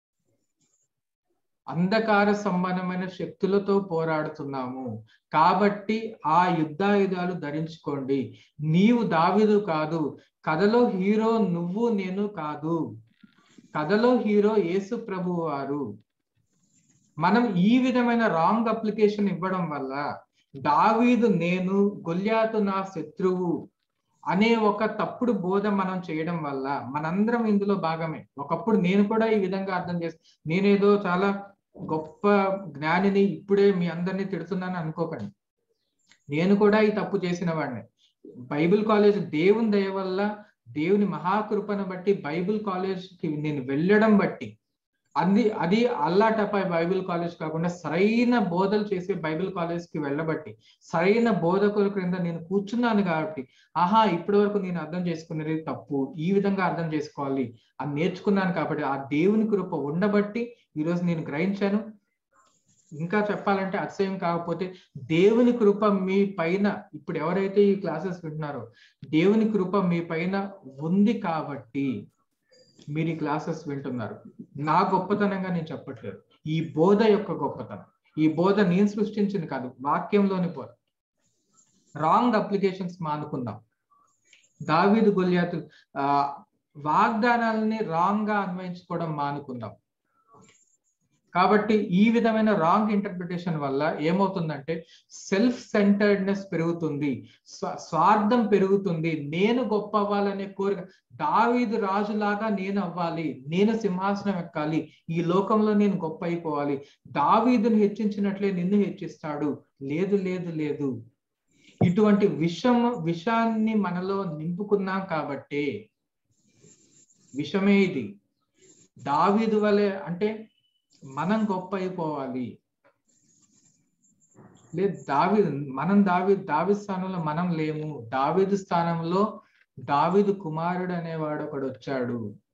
అంధకార సంబంధమైన శక్తులతో పోరాడుతున్నాము కాబట్టి ఆ యుద్ధాయుధాలు ధరించుకోండి నీవు దావిదు కాదు కథలో హీరో నువ్వు నేను కాదు కథలో హీరో యేసు ప్రభు వారు మనం ఈ విధమైన రాంగ్ అప్లికేషన్ ఇవ్వడం వల్ల దావీదు నేను గొల్యాతు నా శత్రువు అనే ఒక తప్పుడు బోధ మనం చేయడం వల్ల మనందరం ఇందులో భాగమే ఒకప్పుడు నేను కూడా ఈ విధంగా అర్థం చేస్తా నేనేదో చాలా గొప్ప జ్ఞానిని ఇప్పుడే మీ అందరినీ తిడుతున్నాను అనుకోకండి నేను కూడా ఈ తప్పు చేసిన వాడిని బైబిల్ కాలేజ్ దేవుని దయ వల్ల దేవుని మహాకృపను బట్టి బైబిల్ కాలేజ్కి నేను వెళ్ళడం బట్టి అది అది అల్లాటపై బైబిల్ కాలేజ్ కాకుండా సరైన బోధలు చేసే బైబిల్ కాలేజ్ కి వెళ్ళబట్టి సరైన బోధకుల క్రింద నేను కూర్చున్నాను కాబట్టి ఆహా ఇప్పటి వరకు నేను అర్థం చేసుకునేది తప్పు ఈ విధంగా అర్థం చేసుకోవాలి అని నేర్చుకున్నాను కాబట్టి ఆ దేవుని కృప ఉండబట్టి ఈరోజు నేను గ్రహించాను ఇంకా చెప్పాలంటే అతిశయం కాకపోతే దేవుని కృప మీ పైన ఇప్పుడు ఎవరైతే ఈ క్లాసెస్ వింటున్నారో దేవుని కృప మీ పైన ఉంది కాబట్టి మీరు ఈ క్లాసెస్ వింటున్నారు నా గొప్పతనంగా నేను చెప్పట్లేదు ఈ బోధ యొక్క గొప్పతనం ఈ బోధ నేను సృష్టించింది కాదు వాక్యంలోని బోధ రాంగ్ అప్లికేషన్స్ మానుకుందాం దావీదు గొల్యాతు ఆ వాగ్దానాలని రాంగ్ గా అన్వయించుకోవడం మానుకుందాం కాబట్టి ఈ విధమైన రాంగ్ ఇంటర్ప్రిటేషన్ వల్ల ఏమవుతుందంటే సెల్ఫ్ సెంటర్డ్నెస్ పెరుగుతుంది స్వార్థం పెరుగుతుంది నేను గొప్ప అవ్వాలనే కోరిక దావీదు రాజులాగా నేను అవ్వాలి నేను సింహాసనం ఎక్కాలి ఈ లోకంలో నేను గొప్ప అయిపోవాలి దావీదును హెచ్చించినట్లే నిన్ను హెచ్చిస్తాడు లేదు లేదు లేదు ఇటువంటి విషం విషాన్ని మనలో నింపుకున్నాం కాబట్టే విషమే ఇది దావీదు వలె అంటే మనం గొప్ప అయిపోవాలి లేదు దావి మనం దావి దావి స్థానంలో మనం లేము దావీదు స్థానంలో దావీదు కుమారుడు అనేవాడు ఒకడు వచ్చాడు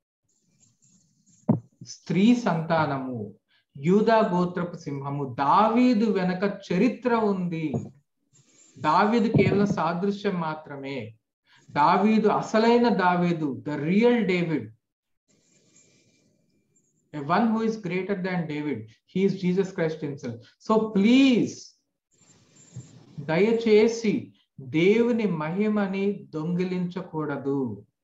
స్త్రీ సంతానము యూదా గోత్రపు సింహము దావీదు వెనక చరిత్ర ఉంది దావీదు కేవలం సాదృశ్యం మాత్రమే దావీదు అసలైన దావీదు the real David a one who is greater than David. He is Jesus Christ himself. So please, దయచేసి దేవుని మహిమని దొంగిలించకూడదు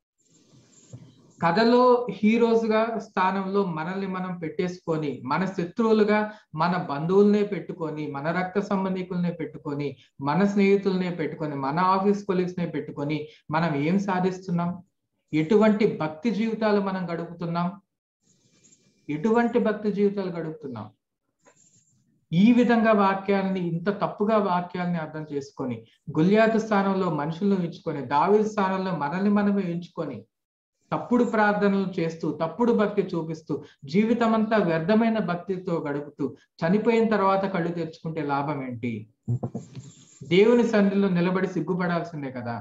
కథలో హీరోస్ గా స్థానంలో మనల్ని మనం పెట్టేసుకొని మన శత్రువులుగా మన బంధువులనే పెట్టుకొని మన రక్త సంబంధికులనే పెట్టుకొని మన స్నేహితులనే పెట్టుకొని మన ఆఫీస్ కొలీగ్స్ నే పెట్టుకొని మనం ఏం సాధిస్తున్నాం ఎటువంటి భక్తి జీవితాలు మనం గడుపుతున్నాం ఎటువంటి భక్తి జీవితాలు గడుపుతున్నాం ఈ విధంగా వాక్యాలని ఇంత తప్పుగా వాక్యాలని అర్థం చేసుకొని గుల్యాతు స్థానంలో మనుషులను ఎంచుకొని దావి స్థానంలో మనల్ని మనమే ఎంచుకొని తప్పుడు ప్రార్థనలు చేస్తూ తప్పుడు భక్తి చూపిస్తూ జీవితం అంతా వ్యర్థమైన భక్తితో గడుపుతూ చనిపోయిన తర్వాత కళ్ళు తెరుచుకుంటే లాభం ఏంటి దేవుని సన్నిధిలో నిలబడి సిగ్గుపడాల్సిందే కదా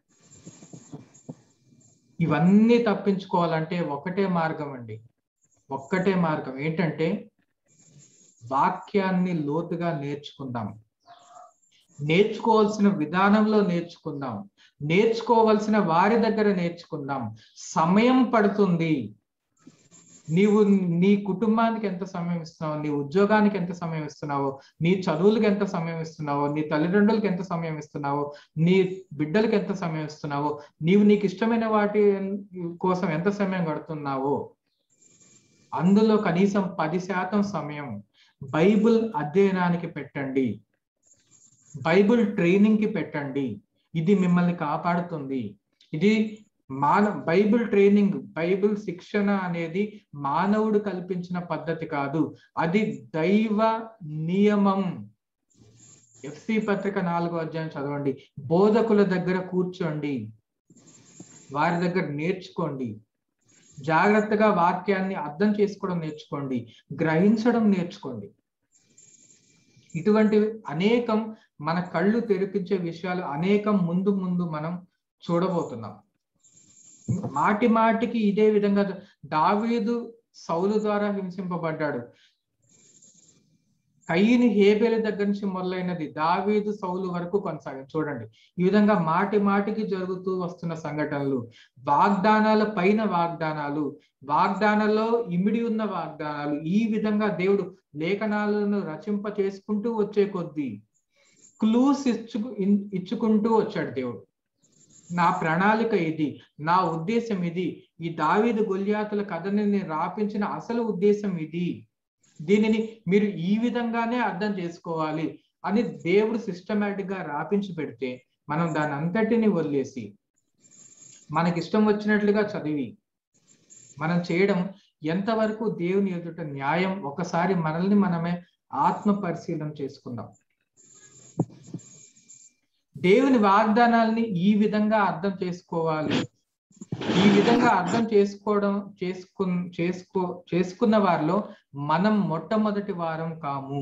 ఇవన్నీ తప్పించుకోవాలంటే ఒకటే మార్గం అండి ఒక్కటే మార్గం ఏంటంటే వాక్యాన్ని లోతుగా నేర్చుకుందాం నేర్చుకోవాల్సిన విధానంలో నేర్చుకుందాం నేర్చుకోవాల్సిన వారి దగ్గర నేర్చుకుందాం సమయం పడుతుంది నీవు నీ కుటుంబానికి ఎంత సమయం ఇస్తున్నావు నీ ఉద్యోగానికి ఎంత సమయం ఇస్తున్నావు నీ చదువులకు ఎంత సమయం ఇస్తున్నావో నీ తల్లిదండ్రులకు ఎంత సమయం ఇస్తున్నావో నీ బిడ్డలకు ఎంత సమయం ఇస్తున్నావో నీవు నీకు ఇష్టమైన వాటి కోసం ఎంత సమయం గడుతున్నావో అందులో కనీసం పది శాతం సమయం బైబిల్ అధ్యయనానికి పెట్టండి బైబిల్ ట్రైనింగ్ కి పెట్టండి ఇది మిమ్మల్ని కాపాడుతుంది ఇది మాన బైబిల్ ట్రైనింగ్ బైబిల్ శిక్షణ అనేది మానవుడు కల్పించిన పద్ధతి కాదు అది దైవ నియమం ఎఫ్సి పత్రిక నాలుగో అధ్యాయం చదవండి బోధకుల దగ్గర కూర్చోండి వారి దగ్గర నేర్చుకోండి జాగ్రత్తగా వాక్యాన్ని అర్థం చేసుకోవడం నేర్చుకోండి గ్రహించడం నేర్చుకోండి ఇటువంటి అనేకం మన కళ్ళు తెరిపించే విషయాలు అనేకం ముందు ముందు మనం చూడబోతున్నాం మాటి మాటికి ఇదే విధంగా దావీదు సౌలు ద్వారా హింసింపబడ్డాడు కయ్యిని హేబేల దగ్గర నుంచి మొదలైనది దావీదు సౌలు వరకు కొనసాగింది చూడండి ఈ విధంగా మాటి మాటికి జరుగుతూ వస్తున్న సంఘటనలు వాగ్దానాల పైన వాగ్దానాలు వాగ్దానాల్లో ఇమిడి ఉన్న వాగ్దానాలు ఈ విధంగా దేవుడు లేఖనాలను రచింప చేసుకుంటూ వచ్చే కొద్దీ క్లూస్ ఇచ్చు ఇచ్చుకుంటూ వచ్చాడు దేవుడు నా ప్రణాళిక ఇది నా ఉద్దేశం ఇది ఈ దావీదు గొల్యాతుల కథని నేను రాపించిన అసలు ఉద్దేశం ఇది దీనిని మీరు ఈ విధంగానే అర్థం చేసుకోవాలి అని దేవుడు సిస్టమేటిక్ గా రాపించి పెడితే మనం దాని అంతటిని వదిలేసి మనకి ఇష్టం వచ్చినట్లుగా చదివి మనం చేయడం ఎంతవరకు దేవుని ఎదుట న్యాయం ఒకసారి మనల్ని మనమే ఆత్మ పరిశీలన చేసుకుందాం దేవుని వాగ్దానాల్ని ఈ విధంగా అర్థం చేసుకోవాలి ఈ విధంగా అర్థం చేసుకోవడం చేసుకు చేసుకో చేసుకున్న వారిలో మనం మొట్టమొదటి వారం కాము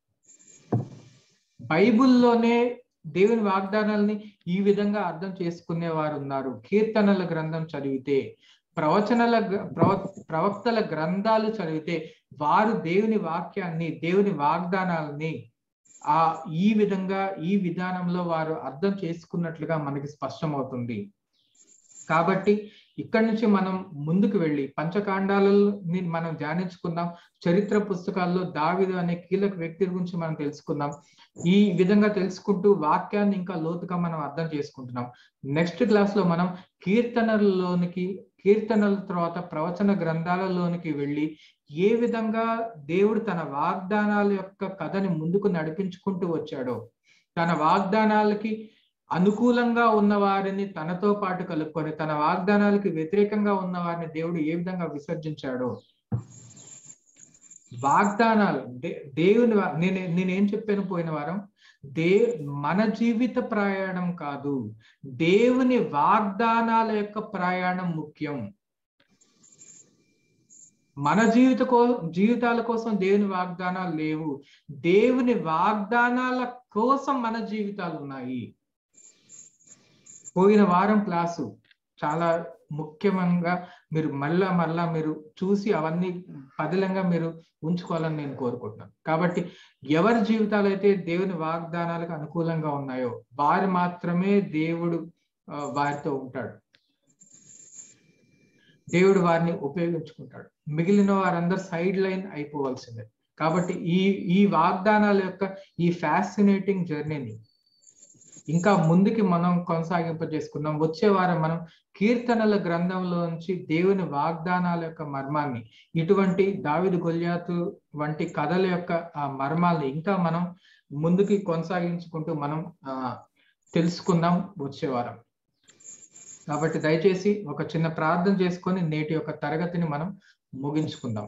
బైబిల్లోనే దేవుని వాగ్దానాల్ని ఈ విధంగా అర్థం చేసుకునే వారు ఉన్నారు కీర్తనల గ్రంథం చదివితే ప్రవచనల ప్రవ ప్రవక్తల గ్రంథాలు చదివితే వారు దేవుని వాక్యాన్ని దేవుని వాగ్దానాలని ఆ ఈ విధంగా ఈ విధానంలో వారు అర్థం చేసుకున్నట్లుగా మనకి స్పష్టమవుతుంది కాబట్టి ఇక్కడి నుంచి మనం ముందుకు వెళ్ళి పంచకాండాలని మనం ధ్యానించుకుందాం చరిత్ర పుస్తకాల్లో దావిదు అనే కీలక వ్యక్తి గురించి మనం తెలుసుకుందాం ఈ విధంగా తెలుసుకుంటూ వాక్యాన్ని ఇంకా లోతుగా మనం అర్థం చేసుకుంటున్నాం నెక్స్ట్ క్లాస్ లో మనం కీర్తనలలోనికి కీర్తనల తర్వాత ప్రవచన గ్రంథాలలోనికి వెళ్ళి ఏ విధంగా దేవుడు తన వాగ్దానాల యొక్క కథని ముందుకు నడిపించుకుంటూ వచ్చాడో తన వాగ్దానాలకి అనుకూలంగా ఉన్న వారిని తనతో పాటు కలుపుకొని తన వాగ్దానాలకి వ్యతిరేకంగా ఉన్న వారిని దేవుడు ఏ విధంగా విసర్జించాడో వాగ్దానాలు దేవుని నేను నేనేం చెప్పాను పోయిన వారం దే మన జీవిత ప్రయాణం కాదు దేవుని వాగ్దానాల యొక్క ప్రయాణం ముఖ్యం మన జీవిత కో జీవితాల కోసం దేవుని వాగ్దానాలు లేవు దేవుని వాగ్దానాల కోసం మన జీవితాలు ఉన్నాయి పోయిన వారం క్లాసు చాలా ముఖ్యంగా మీరు మళ్ళా మళ్ళా మీరు చూసి అవన్నీ పదిలంగా మీరు ఉంచుకోవాలని నేను కోరుకుంటున్నాను కాబట్టి ఎవరి జీవితాలు అయితే దేవుని వాగ్దానాలకు అనుకూలంగా ఉన్నాయో వారు మాత్రమే దేవుడు వారితో ఉంటాడు దేవుడు వారిని ఉపయోగించుకుంటాడు మిగిలిన వారందరూ సైడ్ లైన్ అయిపోవాల్సిందే కాబట్టి ఈ ఈ వాగ్దానాల యొక్క ఈ ఫ్యాసినేటింగ్ జర్నీని ఇంకా ముందుకి మనం కొనసాగింప చేసుకుందాం వచ్చే వారం మనం కీర్తనల గ్రంథంలోంచి దేవుని వాగ్దానాల యొక్క మర్మాన్ని ఇటువంటి దావిది గొల్యాతు వంటి కథల యొక్క ఆ మర్మాల్ని ఇంకా మనం ముందుకి కొనసాగించుకుంటూ మనం ఆ తెలుసుకుందాం వచ్చే వారం కాబట్టి దయచేసి ఒక చిన్న ప్రార్థన చేసుకొని నేటి యొక్క తరగతిని మనం ముగించుకుందాం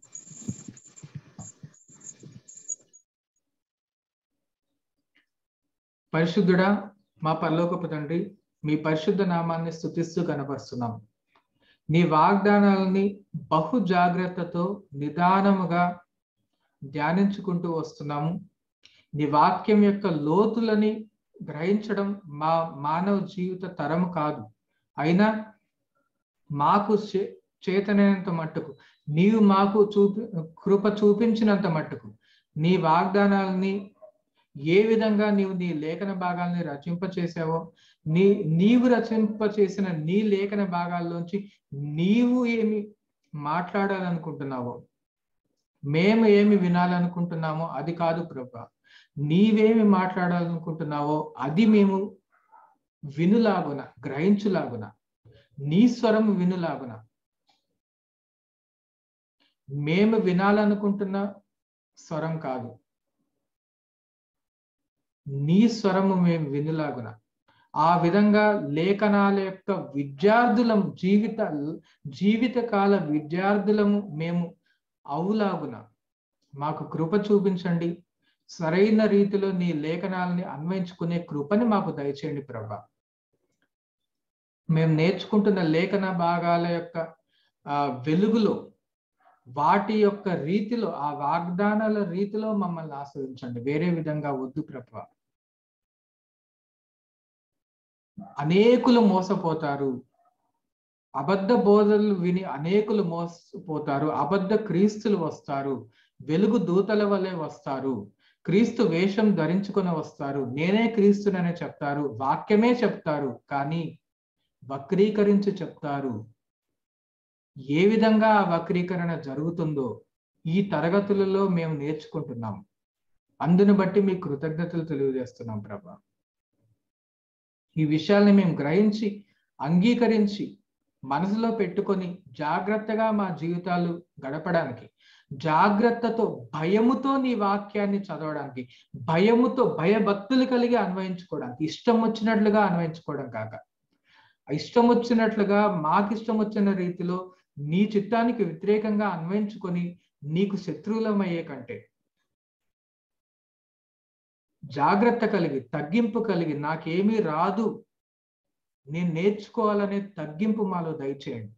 పరిశుద్ధుడా మా పరలోకపు తండ్రి మీ పరిశుద్ధ నామాన్ని స్థుతిస్తూ కనపరుస్తున్నాం నీ వాగ్దానాలని బహు జాగ్రత్తతో నిదానముగా ధ్యానించుకుంటూ వస్తున్నాము నీ వాక్యం యొక్క లోతులని గ్రహించడం మా మానవ జీవిత తరం కాదు అయినా మాకు చేతనైనంత మట్టుకు నీవు మాకు చూపి కృప చూపించినంత మట్టుకు నీ వాగ్దానాలని ఏ విధంగా నీవు నీ లేఖన భాగాల్ని రచింప చేసావో నీ నీవు రచింప చేసిన నీ లేఖన భాగాల్లోంచి నీవు ఏమి మాట్లాడాలనుకుంటున్నావో మేము ఏమి వినాలనుకుంటున్నామో అది కాదు ప్రభా నీవేమి మాట్లాడాలనుకుంటున్నావో అది మేము వినులాగున గ్రహించులాగున నీ స్వరం వినులాగున మేము వినాలనుకుంటున్న స్వరం కాదు నీ స్వరము మేము వినులాగున ఆ విధంగా లేఖనాల యొక్క విద్యార్థులం జీవిత జీవితకాల విద్యార్థులము మేము అవులాగున మాకు కృప చూపించండి సరైన రీతిలో నీ లేఖనాలని అన్వయించుకునే కృపని మాకు దయచేయండి ప్రభా మేము నేర్చుకుంటున్న లేఖన భాగాల యొక్క ఆ వెలుగులో వాటి యొక్క రీతిలో ఆ వాగ్దానాల రీతిలో మమ్మల్ని ఆస్వాదించండి వేరే విధంగా వద్దు ప్రభా అనేకులు మోసపోతారు అబద్ధ బోధలు విని అనేకులు మోసపోతారు అబద్ధ క్రీస్తులు వస్తారు వెలుగు దూతల వలె వస్తారు క్రీస్తు వేషం ధరించుకొని వస్తారు నేనే క్రీస్తునని చెప్తారు వాక్యమే చెప్తారు కానీ వక్రీకరించి చెప్తారు ఏ విధంగా ఆ వక్రీకరణ జరుగుతుందో ఈ తరగతులలో మేము నేర్చుకుంటున్నాం అందును బట్టి మీ కృతజ్ఞతలు తెలియజేస్తున్నాం ప్రభా ఈ విషయాల్ని మేము గ్రహించి అంగీకరించి మనసులో పెట్టుకొని జాగ్రత్తగా మా జీవితాలు గడపడానికి జాగ్రత్తతో భయముతో నీ వాక్యాన్ని చదవడానికి భయముతో భయభక్తులు కలిగి అన్వయించుకోవడానికి ఇష్టం వచ్చినట్లుగా అన్వయించుకోవడం కాక ఇష్టం వచ్చినట్లుగా మాకు ఇష్టం వచ్చిన రీతిలో నీ చిత్తానికి వ్యతిరేకంగా అన్వయించుకొని నీకు శత్రువులమయ్యే కంటే జాగ్రత్త కలిగి తగ్గింపు కలిగి నాకేమీ రాదు నేను నేర్చుకోవాలనే తగ్గింపు మాలో దయచేయండి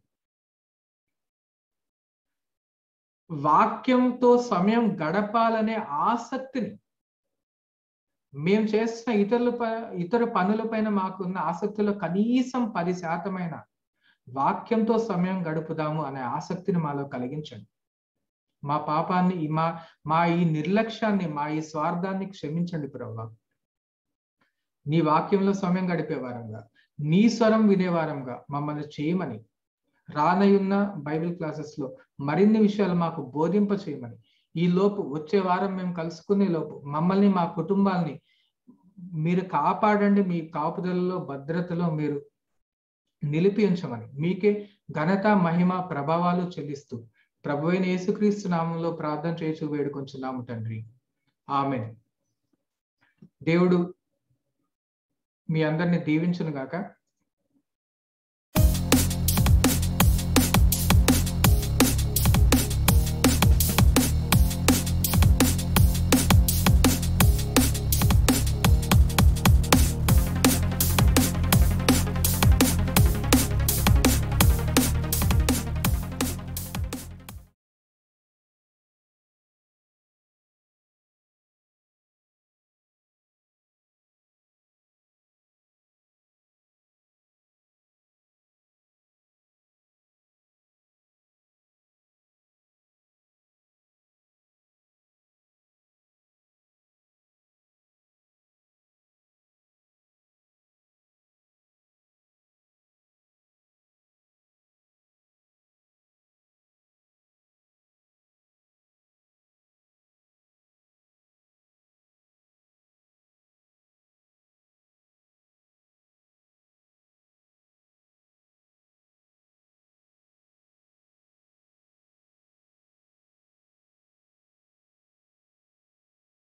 వాక్యంతో సమయం గడపాలనే ఆసక్తిని మేము చేస్తున్న ఇతరుల ఇతర పనుల పైన మాకున్న ఆసక్తిలో కనీసం పది శాతమైన వాక్యంతో సమయం గడుపుదాము అనే ఆసక్తిని మాలో కలిగించండి మా పాపాన్ని మా మా ఈ నిర్లక్ష్యాన్ని మా ఈ స్వార్థాన్ని క్షమించండి ప్రభా నీ వాక్యంలో సమయం గడిపే వారంగా నీ స్వరం వినేవారంగా మమ్మల్ని చేయమని రానయున్న బైబిల్ క్లాసెస్ లో మరిన్ని విషయాలు మాకు బోధింప చేయమని ఈ లోపు వచ్చే వారం మేము కలుసుకునే లోపు మమ్మల్ని మా కుటుంబాల్ని మీరు కాపాడండి మీ కాపుదలలో భద్రతలో మీరు నిలిపి ఉంచమని మీకే ఘనత మహిమ ప్రభావాలు చెల్లిస్తూ ప్రభు అయిన యేసుక్రీస్తు నామంలో ప్రార్థన చేయచు వేడుకొంచున్నాము తండ్రి ఆమె దేవుడు మీ అందరిని దీవించును గాక